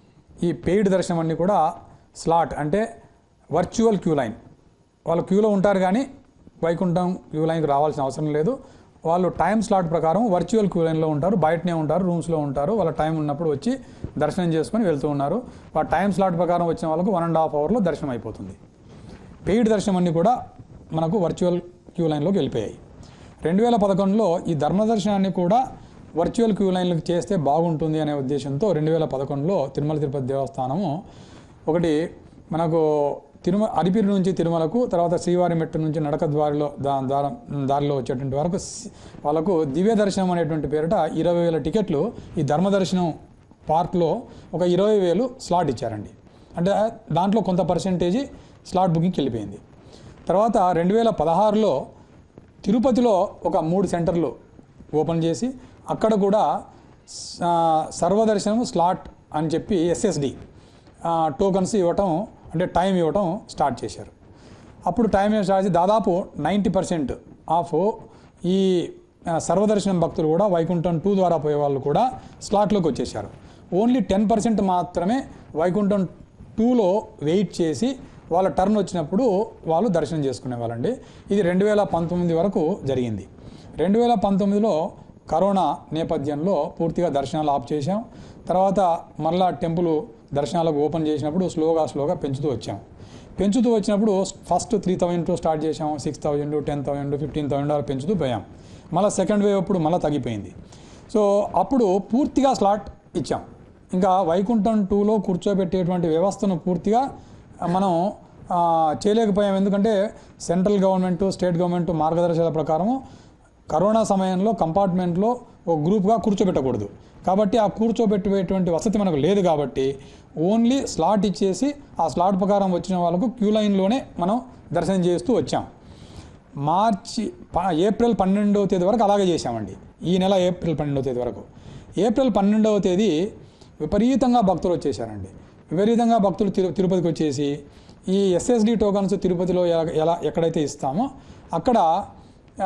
ఈ పెయిడ్ దర్శనం అన్నీ కూడా స్లాట్ అంటే వర్చువల్ క్యూ లైన్ వాళ్ళు క్యూలో ఉంటారు కానీ వైకుంఠం క్యూ లైన్కి రావాల్సిన అవసరం లేదు వాళ్ళు టైం స్లాట్ ప్రకారం వర్చువల్ క్యూ లైన్లో ఉంటారు బయటనే ఉంటారు రూమ్స్లో ఉంటారు వాళ్ళ టైం ఉన్నప్పుడు వచ్చి దర్శనం చేసుకొని వెళ్తూ ఉన్నారు వాళ్ళ టైం స్లాట్ ప్రకారం వచ్చిన వాళ్ళకు వన్ అండ్ హాఫ్ అవర్లో దర్శనం అయిపోతుంది పెయిడ్ దర్శనం అన్నీ కూడా మనకు వర్చువల్ క్యూ లైన్లోకి వెళ్ళిపోయాయి రెండు వేల పదకొండులో ఈ ధర్మ దర్శనాన్ని కూడా వర్చువల్ క్యూ లైన్లకు చేస్తే బాగుంటుంది అనే ఉద్దేశంతో రెండు వేల పదకొండులో తిరుమల తిరుపతి దేవస్థానము ఒకటి మనకు తిరుమల అరిపిరి నుంచి తిరుమలకు తర్వాత శ్రీవారి మెట్టు నుంచి నడక ద్వారిలో దా దారం దారిలో వచ్చేటువంటి వరకు సి- వాళ్ళకు దివ్య దర్శనం అనేటువంటి పేరిట ఇరవై వేల టికెట్లు ఈ ధర్మ దర్శనం పార్క్లో ఒక ఇరవై వేలు స్లాట్ ఇచ్చారండి అంటే దాంట్లో కొంత పర్సెంటేజీ స్లాట్ బుకింగ్కి వెళ్ళిపోయింది తర్వాత రెండు వేల పదహారులో తిరుపతిలో ఒక మూడు సెంటర్లు ఓపెన్ చేసి అక్కడ కూడా స- సర్వదర్శనం స్లాట్ అని చెప్పి ఎస్ఎస్డి టోకన్స్ ఇవ్వటం అంటే టైం ఇవ్వటం స్టార్ట్ చేశారు అప్పుడు టైం ఏం స్టార్ట్ చేసి దాదాపు నైంటీ పర్సెంట్ ఆఫ్ ఈ ఆ, సర్వదర్శనం భక్తులు కూడా వైకుంఠం టూ ద్వారా పోయే వాళ్ళు కూడా స్లాట్లోకి వచ్చేసారు ఓన్లీ టెన్ పర్సెంట్ మాత్రమే వైకుంఠం టూలో వెయిట్ చేసి వాళ్ళ టర్న్ వచ్చినప్పుడు వాళ్ళు దర్శనం చేసుకునే వాళ్ళండి ఇది రెండు వేల పంతొమ్మిది వరకు జరిగింది రెండు వేల పంతొమ్మిదిలో కరోనా నేపథ్యంలో పూర్తిగా దర్శనాలు ఆఫ్ చేశాం తర్వాత మరలా టెంపుల్ దర్శనాలకు ఓపెన్ చేసినప్పుడు స్లోగా స్లోగా పెంచుతూ వచ్చాం పెంచుతూ వచ్చినప్పుడు ఫస్ట్ త్రీ థౌజండ్తో స్టార్ట్ చేసాం six thousand ten thousand fifteen thousand అలా పెంచుతూ పోయాం మళ్ళీ సెకండ్ వేవ్ అప్పుడు మళ్ళీ తగ్గిపోయింది సో అప్పుడు పూర్తిగా స్లాట్ ఇచ్చాం ఇంకా వైకుంఠం టూలో కూర్చోబెట్టేటువంటి వ్యవస్థను పూర్తిగా మనం ఆ, చేయలేకపోయాం ఎందుకంటే సెంట్రల్ గవర్నమెంట్ స్టేట్ గవర్నమెంట్ మార్గదర్శకాల ప్రకారము కరోనా సమయంలో కంపార్ట్మెంట్లో ఒక గ్రూప్గా కూర్చోబెట్టకూడదు కాబట్టి ఆ కూర్చోబెట్టేటువంటి వసతి మనకు లేదు కాబట్టి ఓన్లీ స్లాట్ ఇచ్చేసి ఆ స్లాట్ ప్రకారం వచ్చిన వాళ్ళకు క్యూ లైన్లోనే మనం దర్శనం చేస్తూ వచ్చాం మార్చి ప- ఏప్రిల్ పన్నెండవ తేదీ వరకు అలాగే చేశామండి ఈ నెల ఏప్రిల్ పన్నెండవ తేదీ వరకు ఏప్రిల్ పన్నెండవ తేదీ విపరీతంగా భక్తులు వచ్చేసారండి విపరీతంగా భక్తులు తిరు తిరుపతికి వచ్చేసి ఈ ఎస్ఎస్డి టోకన్స్ తిరుపతిలో ఎలా ఎలా ఎక్కడైతే ఇస్తామో అక్కడ ఆ,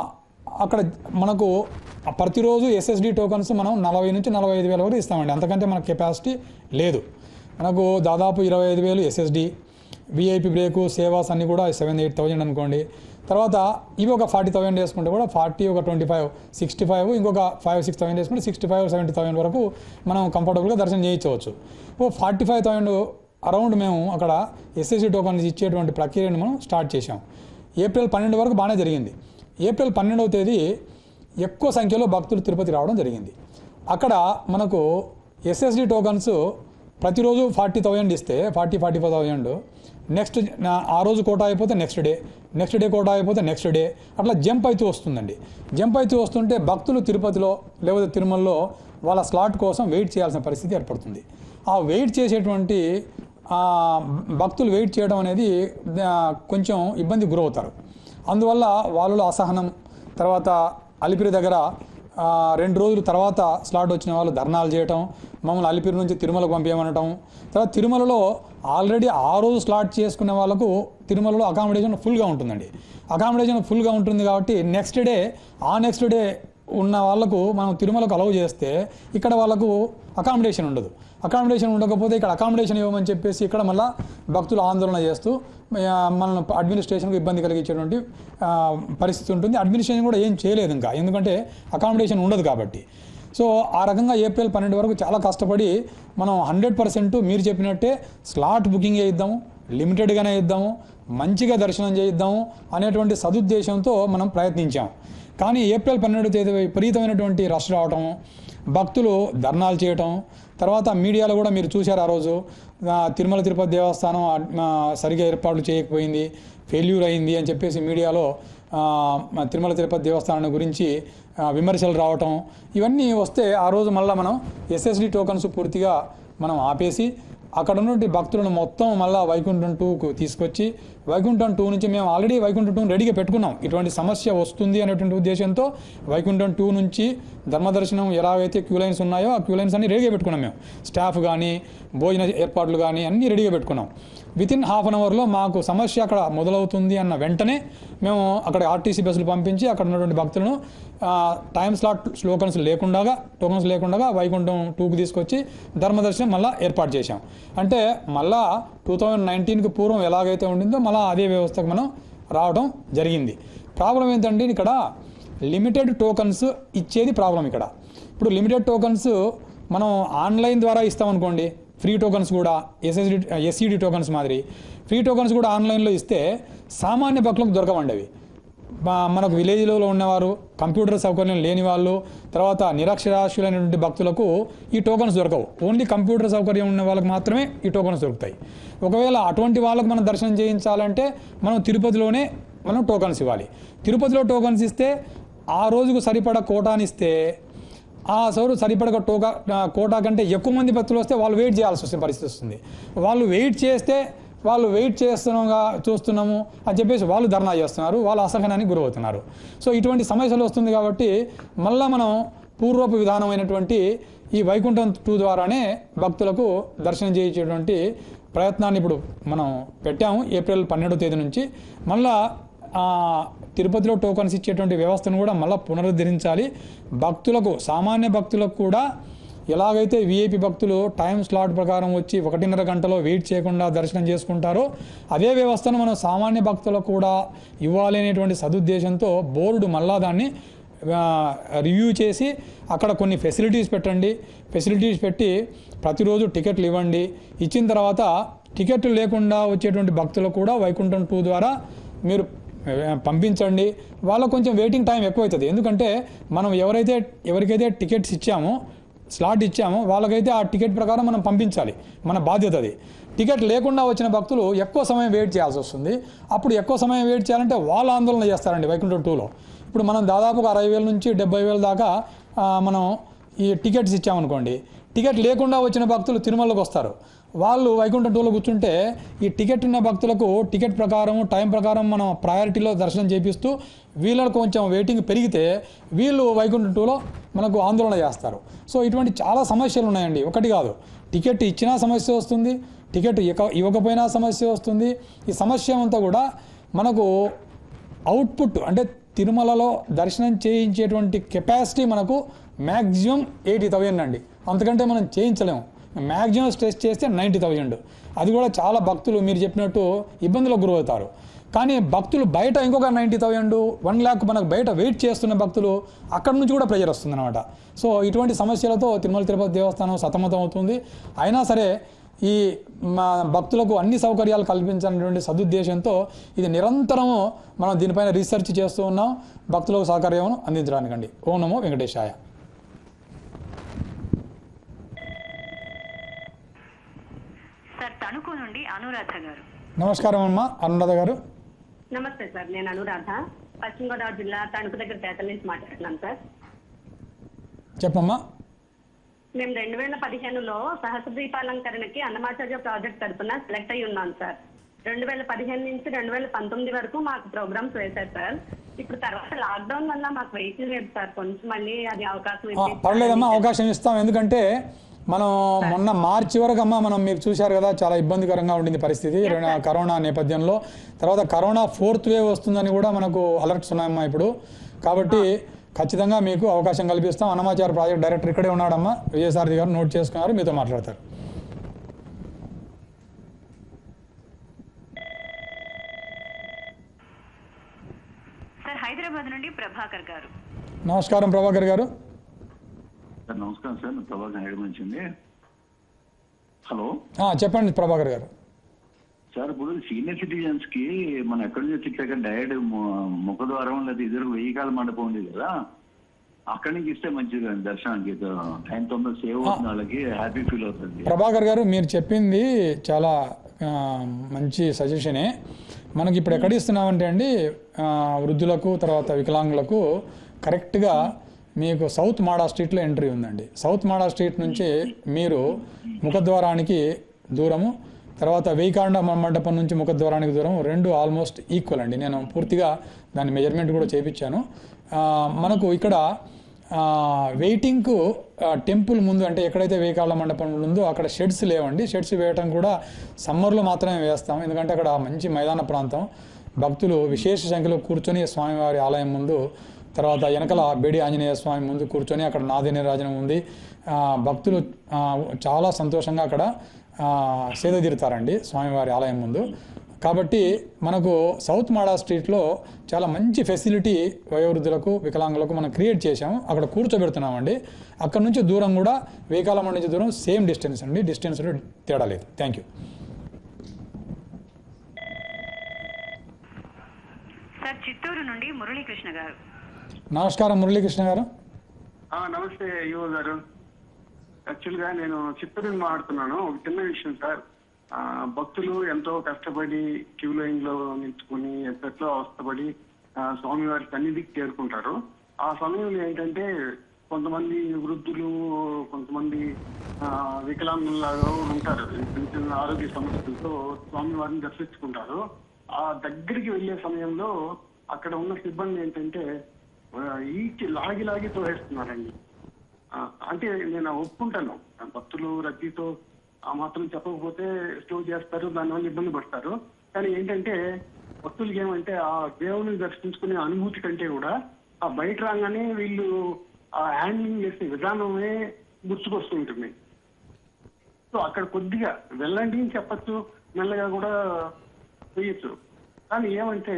అక్కడ మనకు ప్రతిరోజు ఎస్ఎస్డి టోకన్స్ మనం నలభై నుంచి నలభై ఐదు వేల వరకు ఇస్తామండి అంతకంటే మనకు కెపాసిటీ లేదు మనకు దాదాపు ఇరవై ఐదు వేలు ఎస్ఎస్డి విఐపి బ్రేకు సేవాస్ అన్నీ కూడా సెవెన్ ఎయిట్ థౌజండ్ అనుకోండి తర్వాత ఇవి ఒక ఫార్టీ థౌసండ్ వేసుకుంటే కూడా ఫార్టీ ఒక ట్వంటీ ఫైవ్ సిక్స్టీ ఫైవ్ ఇంకొక ఫైవ్ సిక్స్ థౌసండ్ వేసుకుంటే సిక్స్టీ ఫైవ్ సెవెంటీ థౌసండ్ వరకు మనం కంఫర్టబుల్గా దర్శనం చేయించవచ్చు ఓ ఫార్టీ ఫైవ్ థౌసండ్ అరౌండ్ మేము అక్కడ ఎస్ఎస్సి టోకన్స్ ఇచ్చేటువంటి ప్రక్రియను మనం స్టార్ట్ చేసాం ఏప్రిల్ పన్నెండు వరకు బాగానే జరిగింది ఏప్రిల్ పన్నెండవ తేదీ ఎక్కువ సంఖ్యలో భక్తులు తిరుపతి రావడం జరిగింది అక్కడ మనకు ఎస్ఎస్డి టోకన్స్ ప్రతిరోజు ఫార్టీ థౌజండ్ ఇస్తే forty forty five thousand next ఆ రోజు కోటా అయిపోతే next day next day quota అయిపోతే నెక్స్ట్ డే అట్లా జంప్ అవుతూ వస్తుందండి జంప్ అవుతూ వస్తుంటే భక్తులు తిరుపతిలో లేకపోతే తిరుమలలో వాళ్ళ స్లాట్ కోసం వెయిట్ చేయాల్సిన పరిస్థితి ఏర్పడుతుంది ఆ వెయిట్ చేసేటువంటి ఆ, భక్తులు వెయిట్ చేయడం అనేది ఆ, కొంచెం ఇబ్బంది గురవుతారు అందువల్ల వాళ్ళలో అసహనం తర్వాత అలిపిరి దగ్గర ఆ, రెండు రోజుల తర్వాత స్లాట్ వచ్చిన వాళ్ళు ధర్నాలు చేయటం మమ్మల్ని అలిపిరి నుంచి తిరుమలకు పంపించమనటం తర్వాత తిరుమలలో ఆల్రెడీ ఆ రోజు స్లాట్ చేసుకునే వాళ్ళకు తిరుమలలో అకామిడేషన్ ఫుల్గా ఉంటుందండి అకామిడేషన్ ఫుల్గా ఉంటుంది కాబట్టి నెక్స్ట్ డే ఆ నెక్స్ట్ డే ఉన్న వాళ్ళకు మనం తిరుమలకు అలౌ చేస్తే ఇక్కడ వాళ్ళకు అకామిడేషన్ ఉండదు అకామిడేషన్ ఉండకపోతే ఇక్కడ అకామిడేషన్ ఇవ్వమని చెప్పేసి ఇక్కడ మళ్ళీ భక్తులు ఆందోళన చేస్తూ ఆ, మనల్ని అడ్మినిస్ట్రేషన్కి ఇబ్బంది కలిగించేటువంటి ఆ, పరిస్థితి ఉంటుంది అడ్మినిస్ట్రేషన్ కూడా ఏం చేయలేదు ఇంకా ఎందుకంటే అకామిడేషన్ ఉండదు కాబట్టి సో ఆ రకంగా ఏప్రిల్ పన్నెండు వరకు చాలా కష్టపడి మనం హండ్రెడ్ పర్సెంట్ మీరు చెప్పినట్టే స్లాట్ బుకింగ్ చేయిద్దాము లిమిటెడ్గానే ఇద్దాము మంచిగా దర్శనం చేయిద్దాము అనేటువంటి సదుద్దేశంతో మనం ప్రయత్నించాం కానీ ఏప్రిల్ పన్నెండు తేదీ విపరీతమైనటువంటి రష్ రావటం భక్తులు ధర్నాలు చేయటం తర్వాత మీడియాలో కూడా మీరు చూశారు ఆ రోజు ఆ, తిరుమల తిరుపతి దేవస్థానం ఆ, సరిగా ఏర్పాట్లు చేయకపోయింది ఫెయిల్యూర్ అయింది అని చెప్పేసి మీడియాలో ఆ, మా తిరుమల తిరుపతి దేవస్థానం గురించి ఆ, విమర్శలు రావటం ఇవన్నీ వస్తే ఆ రోజు మళ్ళీ మనం ఎస్ఎస్డి టోకన్స్ పూర్తిగా మనం ఆపేసి అక్కడ ఉన్నటువంటి భక్తులను మొత్తం మళ్ళా వైకుంఠం టూకు తీసుకొచ్చి వైకుంఠం టూ నుంచి మేము ఆల్రెడీ వైకుంఠం టూ రెడీగా పెట్టుకున్నాం ఇటువంటి సమస్య వస్తుంది అనేటువంటి ఉద్దేశంతో వైకుంఠం టూ నుంచి ధర్మదర్శనం ఎలాగైతే క్యూ లైన్స్ ఉన్నాయో ఆ క్యూ లైన్స్ అన్ని రెడీగా పెట్టుకున్నాం మేము స్టాఫ్ కానీ భోజన ఏర్పాట్లు కానీ అన్నీ రెడీగా పెట్టుకున్నాం విత్ ఇన్ హాఫ్ అన్ అవర్లో మాకు సమస్య అక్కడ మొదలవుతుంది అన్న వెంటనే మేము అక్కడ ఆర్టీసీ బస్సులు పంపించి అక్కడ ఉన్నటువంటి భక్తులను ఆ, టైం స్లాట్ స్లోకన్స్ లేకుండా టోకన్స్ లేకుండా వైకుంఠం టూకి తీసుకొచ్చి ధర్మదర్శనం మళ్ళీ ఏర్పాటు చేశాం అంటే మళ్ళా టూ థౌజండ్ నైన్టీన్కి పూర్వం ఎలాగైతే ఉండిందో మళ్ళీ అదే వ్యవస్థకు మనం రావడం జరిగింది ప్రాబ్లం ఏంటంటే ఇక్కడ లిమిటెడ్ టోకన్స్ ఇచ్చేది ప్రాబ్లం ఇక్కడ ఇప్పుడు లిమిటెడ్ టోకన్స్ మనం ఆన్లైన్ ద్వారా ఇస్తామనుకోండి ఫ్రీ టోకన్స్ కూడా ఎస్ఎస్డి ఎస్ఈడి టోకన్స్ మాదిరి ఫ్రీ టోకన్స్ కూడా ఆన్లైన్లో ఇస్తే సామాన్య భక్తులకు దొరకవండి అవి మా- మనకు విలేజ్లో ఉన్నవారు కంప్యూటర్ సౌకర్యం లేని వాళ్ళు తర్వాత నిరక్షరాస్యులైనటువంటి భక్తులకు ఈ టోకన్స్ దొరకవు ఓన్లీ కంప్యూటర్ సౌకర్యం ఉన్న వాళ్ళకి మాత్రమే ఈ టోకన్స్ దొరుకుతాయి ఒకవేళ అటువంటి వాళ్ళకు మనం దర్శనం చేయించాలంటే మనం తిరుపతిలోనే మనం టోకన్స్ ఇవ్వాలి తిరుపతిలో టోకన్స్ ఇస్తే ఆ రోజుకు సరిపడా కోటాని ఇస్తే ఆ సౌరు సరిపడక టోకా ఆ, కోటా కంటే ఎక్కువ మంది భక్తులు వస్తే వాళ్ళు వెయిట్ చేయాల్సి వస్తే పరిస్థితి వస్తుంది వాళ్ళు వెయిట్ చేస్తే వాళ్ళు వెయిట్ చేస్తున్నాగా చూస్తున్నాము అని చెప్పేసి వాళ్ళు ధర్నా చేస్తున్నారు వాళ్ళు అసహనానికి గురవుతున్నారు సో ఇటువంటి సమస్యలు వస్తుంది కాబట్టి మళ్ళా మనం పూర్వపు విధానమైనటువంటి ఈ వైకుంఠం టూ ద్వారానే భక్తులకు దర్శనం చేయించేటువంటి ప్రయత్నాన్ని ఇప్పుడు మనం పెట్టాము ఏప్రిల్ పన్నెండో తేదీ నుంచి మళ్ళా ఆ, తిరుపతిలో టోకన్స్ ఇచ్చేటువంటి వ్యవస్థను కూడా మళ్ళీ పునరుద్ధరించాలి భక్తులకు సామాన్య భక్తులకు కూడా ఎలాగైతే విఐపి భక్తులు టైం స్లాట్ ప్రకారం వచ్చి ఒకటిన్నర గంటలో వెయిట్ చేయకుండా దర్శనం చేసుకుంటారో అదే వ్యవస్థను మనం సామాన్య భక్తులకు కూడా ఇవ్వాలి అనేటువంటి సదుద్దేశంతో బోర్డు మళ్ళా దాన్ని ఆ, రివ్యూ చేసి అక్కడ కొన్ని ఫెసిలిటీస్ పెట్టండి ఫెసిలిటీస్ పెట్టి ప్రతిరోజు టికెట్లు ఇవ్వండి ఇచ్చిన తర్వాత టికెట్లు లేకుండా వచ్చేటువంటి భక్తులకు కూడా వైకుంఠం టూ ద్వారా మీరు ఆ, పంపించండి వాళ్ళకు కొంచెం వెయిటింగ్ టైం ఎక్కువ అవుతుంది ఎందుకంటే మనం ఎవరైతే ఎవరికైతే టికెట్స్ ఇచ్చామో స్లాట్ ఇచ్చామో వాళ్ళకైతే ఆ టికెట్ ప్రకారం మనం పంపించాలి మన బాధ్యత అది టికెట్ లేకుండా వచ్చిన భక్తులు ఎక్కువ సమయం వెయిట్ చేయాల్సి వస్తుంది అప్పుడు ఎక్కువ సమయం వెయిట్ చేయాలంటే వాళ్ళు ఆందోళన చేస్తారండి వైకుంఠం టూలో ఇప్పుడు మనం దాదాపుగా అరవై వేల నుంచి డెబ్బై వేల దాకా ఆ, మనం ఈ టికెట్స్ ఇచ్చామనుకోండి టికెట్ లేకుండా వచ్చిన భక్తులు తిరుమలకి వస్తారు వాళ్ళు వైకుంఠం టూలో కూర్చుంటే ఈ టికెట్ ఉన్న భక్తులకు టికెట్ ప్రకారం టైం ప్రకారం మనం ప్రయారిటీలో దర్శనం చేపిస్తూ వీళ్ళకు కొంచెం వెయిటింగ్ పెరిగితే వీళ్ళు వైకుంఠం టూలో మనకు ఆందోళన చేస్తారు సో ఇటువంటి చాలా సమస్యలు ఉన్నాయండి ఒకటి కాదు టికెట్ ఇచ్చినా సమస్య వస్తుంది టికెట్ ఇక ఇవ్వకపోయినా సమస్య వస్తుంది ఈ సమస్య అంతా కూడా మనకు అవుట్పుట్ అంటే తిరుమలలో దర్శనం చేయించేటువంటి కెపాసిటీ మనకు మ్యాక్సిమం ఎయిటీ థౌజండ్ అండి అంతకంటే మనం చేయించలేము మ్యాక్సిమం స్ట్రెస్ చేస్తే నైంటీ థౌజండ్ అది కూడా చాలా భక్తులు మీరు చెప్పినట్టు ఇబ్బందులకు గురవుతారు కానీ భక్తులు బయట ఇంకొక నైంటీ థౌజండ్ వన్ ల్యాక్ మనకు బయట వెయిట్ చేస్తున్న భక్తులు అక్కడ నుంచి కూడా ప్రెజర్ వస్తుందన్నమాట సో ఇటువంటి సమస్యలతో తిరుమల తిరుపతి దేవస్థానం సతమతం అవుతుంది అయినా సరే ఈ మా భక్తులకు అన్ని సౌకర్యాలు కల్పించాలనేటువంటి సదుద్దేశంతో ఇది నిరంతరము మనం దీనిపైన రీసెర్చ్ చేస్తూ ఉన్నాం భక్తులకు సౌకర్యం అందించడానికండి ఓం నమో వెంకటేశాయ సార్ తణుకు నుండి అనురాధ గారు నమస్కారం అమ్మా అనురాధ గారు నమస్తే సార్ నేను అనురాధ పశ్చిమ గోదావరి జిల్లా తణుకు దగ్గర తేతల నుంచి మాట్లాడుతున్నాను సార్ చెప్పమ్మా మేము రెండు వేల పదిహేనులో సహస్ర దీపాలంకరణకి అన్నమాచార్య ప్రాజెక్ట్ తరపున సెలెక్ట్ అయి ఉన్నాం సార్ రెండు వేల పదిహేను నుంచి రెండు వేల పంతొమ్మిది వరకు మాకు ప్రోగ్రామ్స్ వేశారు సార్ ఇప్పుడు తర్వాత లాక్డౌన్ వల్ల మాకు వెహికల్ లేదు సార్ కొంచెం మళ్ళీ అది అవకాశం ఆ, ఇప్పించాలి. పర్లేదమ్మా అవకాశం ఇస్తాం ఎందుకంటే మనం మొన్న మార్చి వరకు అమ్మా మనం మీరు చూశారు కదా చాలా ఇబ్బందికరంగా ఉండింది పరిస్థితి రెండు- కరోనా నేపథ్యంలో తర్వాత కరోనా ఫోర్త్ వేవ్ వస్తుందని కూడా మనకు అలర్ట్స్ ఉన్నాయమ్మా ఇప్పుడు కాబట్టి ఖచ్చితంగా మీకు అవకాశం కల్పిస్తాం అన్నమాచార ప్రాజెక్ట్ డైరెక్టర్ ఇక్కడే ఉన్నాడమ్మా విజయసారథి గారు నోట్ చేసుకున్నారు మీతో మాట్లాడతారు సార్ హైదరాబాద్ నుండి ప్రభాకర్ గారు నమస్కారం ప్రభాకర్ గారు సార్ నమస్కారం సార్ నా ప్రభాకర్ నాయుడు మంచింది హలో ఆ, చెప్పండి ప్రభాకర్ గారు సార్ ఇప్పుడు సీనియర్ సిటిజన్స్ కి మనం ఎక్కడి నుంచి వచ్చాక డైరెక్ట్ ముఖద్వారం లేదా ఎదురు వెయ్యి కాల మండపం ఉంది కదా అక్కడి నుంచి ఇస్తే మంచిది కదా దర్శనానికి టైం తొందర సేవ్ అవుతుంది వాళ్ళకి హ్యాపీ ఫీల్ అవుతుంది ప్రభాకర్ గారు మీరు చెప్పింది చాలా ఆ, మంచి సజెషనే మనకి ఇప్పుడు ఎక్కడ ఇస్తున్నామంటే అండి ఆ, వృద్ధులకు తర్వాత వికలాంగులకు కరెక్ట్గా మీకు సౌత్ మాడా స్ట్రీట్లో ఎంట్రీ ఉందండి సౌత్ మాడా స్ట్రీట్ నుంచి మీరు ముఖద్వారానికి దూరము తర్వాత వెయ్యికాండ మండపం నుంచి ముఖద్వారానికి దూరం రెండు ఆల్మోస్ట్ ఈక్వల్ అండి నేను పూర్తిగా దాని మెజర్మెంట్ కూడా చేపించాను ఆ, మనకు ఇక్కడ ఆ, వెయిటింగ్కు ఆ, టెంపుల్ ముందు అంటే ఎక్కడైతే వేకాళ్ళ మండపం ఉందో అక్కడ షెడ్స్ లేవండి షెడ్స్ వేయటం కూడా సమ్మర్లో మాత్రమే వేస్తాం ఎందుకంటే అక్కడ మంచి మైదాన ప్రాంతం భక్తులు విశేష సంఖ్యలో కూర్చొని స్వామివారి ఆలయం ముందు తర్వాత వెనకల బేడి ఆంజనేయ స్వామి ముందు కూర్చొని అక్కడ నాది నీరాజనం ఉంది ఆ, భక్తులు ఆ, చాలా సంతోషంగా అక్కడ ఆ, సేద తీరుతారండి స్వామివారి ఆలయం ముందు కాబట్టి మనకు సౌత్ మాడా స్ట్రీట్లో చాలా మంచి ఫెసిలిటీ వయోవృద్ధులకు వికలాంగులకు మనం క్రియేట్ చేశాము అక్కడ కూర్చోబెడుతున్నామండి అక్కడ నుంచి దూరం కూడా వేకాలం నుంచి దూరం సేమ్ డిస్టెన్స్ అండి డిస్టెన్స్లో తేడా లేదు థ్యాంక్ యూ సార్ చిత్తూరు నుండి మురళీకృష్ణ గారు నమస్కారం మురళీకృష్ణ గారు ఆ, నమస్తే యువ గారు యాక్చువల్ గా నేను చిత్తూరు నుండి మాట్లాడుతున్నాను ఒక చిన్న విషయం సార్ ఆ, భక్తులు ఎంతో కష్టపడి క్యూ లైన్ లో నిల్చుకుని ఎప్పట్లో అవస్థపడి ఆ, స్వామివారి సన్నిధికి చేరుకుంటారు ఆ సమయంలో ఏంటంటే కొంతమంది వృద్ధులు కొంతమంది ఆ, వికలాంగుల్లాగా ఉంటారు చిన్న చిన్న ఆరోగ్య సమస్యలతో స్వామివారిని దర్శించుకుంటారు ఆ దగ్గరికి వెళ్ళే సమయంలో అక్కడ ఉన్న సిబ్బంది ఏంటంటే ఆ, ఈడ్చి లాగి లాగి తోసేస్తున్నారండి ఆ, అంటే నేను ఒప్పుకుంటాను భక్తులు రద్దీతో ఆ మాత్రం చెప్పకపోతే స్లో చేస్తారు దానివల్ల ఇబ్బంది పడతారు కానీ ఏంటంటే భక్తులకి ఏమంటే ఆ దేవుని దర్శించుకునే అనుభూతి కంటే కూడా ఆ బయట రాగానే వీళ్ళు ఆ హ్యాండ్లింగ్ చేసే విధానమే గుర్తుకొస్తుంటుంది సో అక్కడ కొద్దిగా వెళ్ళండి అని చెప్పచ్చు మెల్లగా కూడా వేయచ్చు కానీ ఏమంటే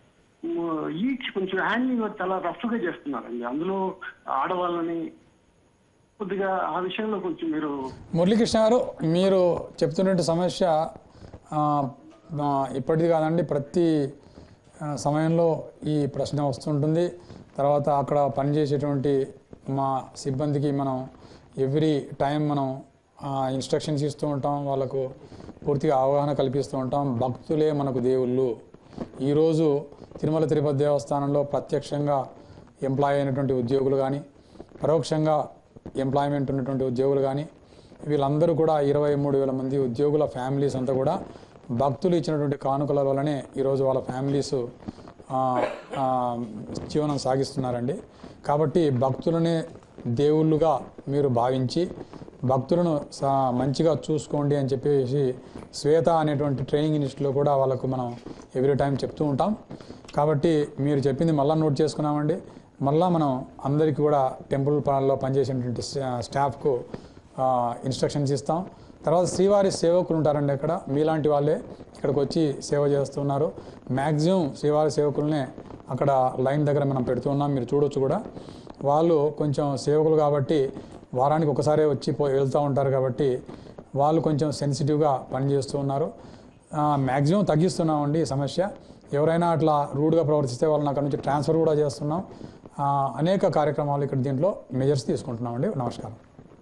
ఈచ్ కొంచెం హ్యాండ్లింగ్ చాలా రఫ్ గా చేస్తున్నారండి అందులో ఆడవాళ్ళని కొద్దిగా ఆ విషయంలో కొంచెం మీరు మురళీకృష్ణ గారు మీరు చెప్తున్నటువంటి సమస్య ఆ, ఆ, ఇప్పటిది కాదండి ప్రతి ఆ, సమయంలో ఈ ప్రశ్న వస్తుంటుంది తర్వాత అక్కడ పనిచేసేటువంటి మా సిబ్బందికి మనం ఎవ్రీ టైం మనం ఇన్స్ట్రక్షన్స్ ఇస్తూ ఉంటాం వాళ్ళకు పూర్తిగా అవగాహన కల్పిస్తూ ఉంటాం భక్తులే మనకు దేవుళ్ళు ఈరోజు తిరుమల తిరుపతి దేవస్థానంలో ప్రత్యక్షంగా ఎంప్లాయ్ అయినటువంటి ఉద్యోగులు కానీ పరోక్షంగా ఎంప్లాయ్మెంట్ ఉన్నటువంటి ఉద్యోగులు కానీ వీళ్ళందరూ కూడా ఇరవై మూడు వేల మంది ఉద్యోగుల ఫ్యామిలీస్ అంతా కూడా భక్తులు ఇచ్చినటువంటి కానుకల వల్లనే ఈరోజు వాళ్ళ ఫ్యామిలీస్ ఆ, ఆ, జీవనం సాగిస్తున్నారండి కాబట్టి భక్తులనే దేవుళ్ళుగా మీరు భావించి భక్తులను సా- మంచిగా చూసుకోండి అని చెప్పేసి శ్వేత అనేటువంటి ట్రైనింగ్ ఇన్స్టిట్యూట్లో కూడా వాళ్ళకు మనం ఎవ్రీ టైం చెప్తూ ఉంటాం కాబట్టి మీరు చెప్పింది మళ్ళీ నోట్ చేసుకున్నామండి మళ్ళా మనం అందరికీ కూడా టెంపుల్ పనుల్లో పనిచేసేటువంటి స్టా- స్టాఫ్కు ఆ, ఇన్స్ట్రక్షన్స్ ఇస్తాం తర్వాత శ్రీవారి సేవకులు ఉంటారండి ఇక్కడ మీలాంటి వాళ్ళే ఇక్కడికి వచ్చి సేవ చేస్తున్నారు మ్యాక్సిమం శ్రీవారి సేవకులనే అక్కడ లైన్ దగ్గర మనం పెడుతున్నాం మీరు చూడొచ్చు కూడా వాళ్ళు కొంచెం సేవకులు కాబట్టి వారానికి ఒకసారి వచ్చి పో వెళ్తూ ఉంటారు కాబట్టి వాళ్ళు కొంచెం సెన్సిటివ్గా పనిచేస్తూ ఉన్నారు మ్యాక్సిమం తగ్గిస్తున్నామండి ఈ సమస్య ఎవరైనా అట్లా రూడ్గా ప్రవర్తిస్తే వాళ్ళని అక్కడ నుంచి ట్రాన్స్ఫర్ కూడా చేస్తున్నాం ఆ, అనేక కార్యక్రమాలు ఇక్కడ దీంట్లో మెజర్స్ తీసుకుంటున్నామండి నమస్కారం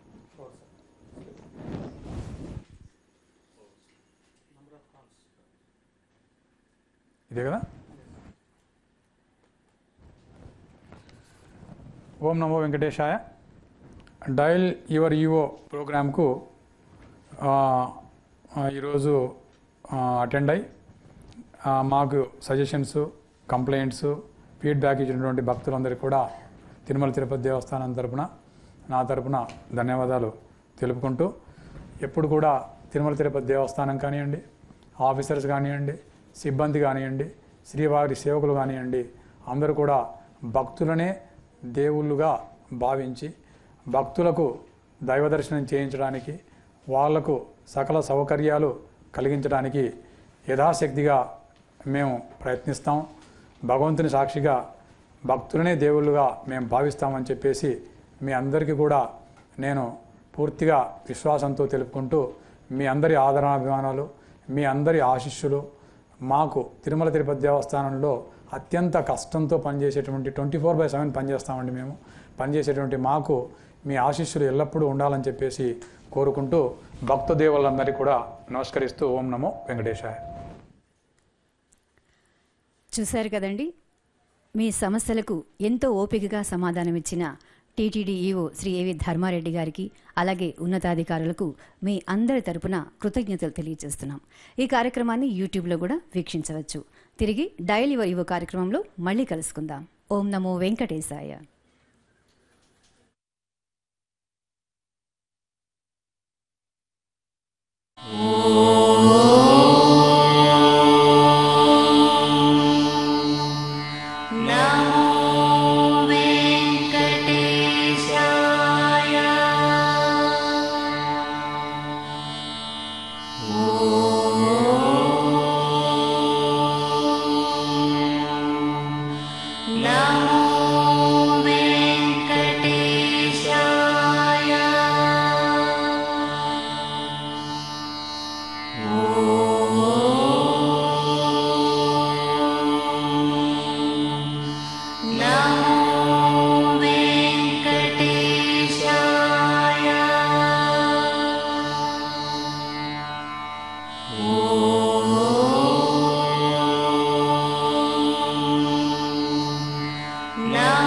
ఇదే కదా ఓం నమో వెంకటేశాయ డయల్ యువర్ ఈవో ప్రోగ్రామ్కు ఆ, ఆ, ఈరోజు అటెండ్ అయ్యి ఆ, మాకు సజెషన్స్ కంప్లైంట్స్ ఫీడ్బ్యాక్ ఇచ్చినటువంటి భక్తులందరికీ కూడా తిరుమల తిరుపతి దేవస్థానం తరపున నా తరపున ధన్యవాదాలు తెలుపుకుంటూ ఎప్పుడు కూడా తిరుమల తిరుపతి దేవస్థానం కానివ్వండి ఆఫీసర్స్ కానివ్వండి సిబ్బంది కానివ్వండి శ్రీవారి సేవకులు కానివ్వండి అందరూ కూడా భక్తులనే దేవుళ్ళుగా భావించి భక్తులకు దైవ దర్శనం చేయించడానికి వాళ్లకు సకల సౌకర్యాలు కలిగించడానికి యథాశక్తిగా మేము ప్రయత్నిస్తాం భగవంతుని సాక్షిగా భక్తులనే దేవుళ్ళుగా మేము భావిస్తామని చెప్పేసి మీ అందరికీ కూడా నేను పూర్తిగా విశ్వాసంతో తెలుపుకుంటూ మీ అందరి ఆదరణాభిమానాలు మీ అందరి ఆశిష్యులు మాకు తిరుమల తిరుపతి దేవస్థానంలో అత్యంత కష్టంతో పనిచేసేటువంటి ట్వంటీ ఫోర్ బై సెవెన్ పనిచేస్తామండి మేము పనిచేసేటువంటి మాకు మీ ఆశీస్సులు ఎల్లప్పుడూ ఉండాలని చెప్పేసి కోరుకుంటూ భక్త దేవుళ్ళందరికీ కూడా నమస్కరిస్తూ ఓం నమో వెంకటేశాయ చూశారు కదండి మీ సమస్యలకు ఎంతో ఓపికగా సమాధానమిచ్చిన TTD EO Shri AV Dharmareddy గారికి అలాగే ఉన్నతాధికారులకు మీ అందరి తరపున కృతజ్ఞతలు తెలియజేస్తున్నాం ఈ కార్యక్రమాన్ని యూట్యూబ్లో కూడా వీక్షించవచ్చు తిరిగి డైలీ ఈవో కార్యక్రమంలో మళ్ళీ కలుసుకుందాం ఓం నమో వెంకటేశాయ Now